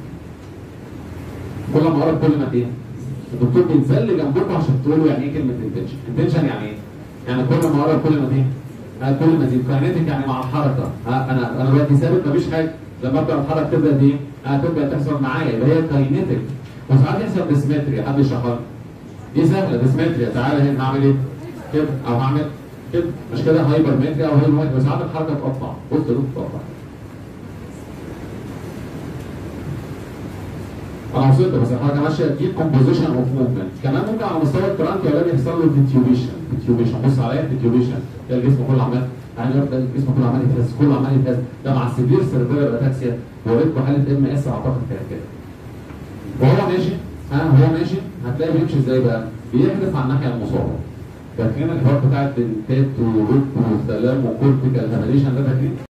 كل ما قرب كل ما ايه؟ الدكتور بينزل جنبكم عشان تقولوا يعني ايه كلمه انتنشن انتنشن يعني ايه؟ يعني كل ما قرب كل ما ايه؟ آه كل ما تزيد كايناتك يعني مع الحركه آه انا انا دلوقتي ثابت مفيش حاجه لما ابدا اتحرك تبدا ايه؟ آه تبدا تحصل معايا يبقى هي كايناتك وساعات يحصل ديسمتري حد يشرحها لي دي سهله ديسمتريا تعالى هنا هعمل ايه؟ كده او هعمل كده مش كده هايبر متريا او هايبر متريا ساعات الحركه تقطع بص كده تقطع انا وصلت بس الحركه ماشيه دي كومبوزيشن اوف موفمنت كمان ممكن على مستوى الترانك يا ولاد يحصل له فيتيوبيشن فيتيوبيشن بص عليا فيتيوبيشن تلاقي الجسم كله عمال يعني يبقى الجسم كله عمال يتهز كله عمال يتهز ده مع السيفير سيرفيرال اتاكسيا وريتكم حاله ام اس اعتقد كانت كده وهو ماشي ها هو ماشي هتلاقي بيمشي ازاي بقى؟ بيحدف على الناحيه المصابه فاكرين الحوار بتاع الدنتات وروت وسلام وكورتيكال هاميليشن ده فاكرين؟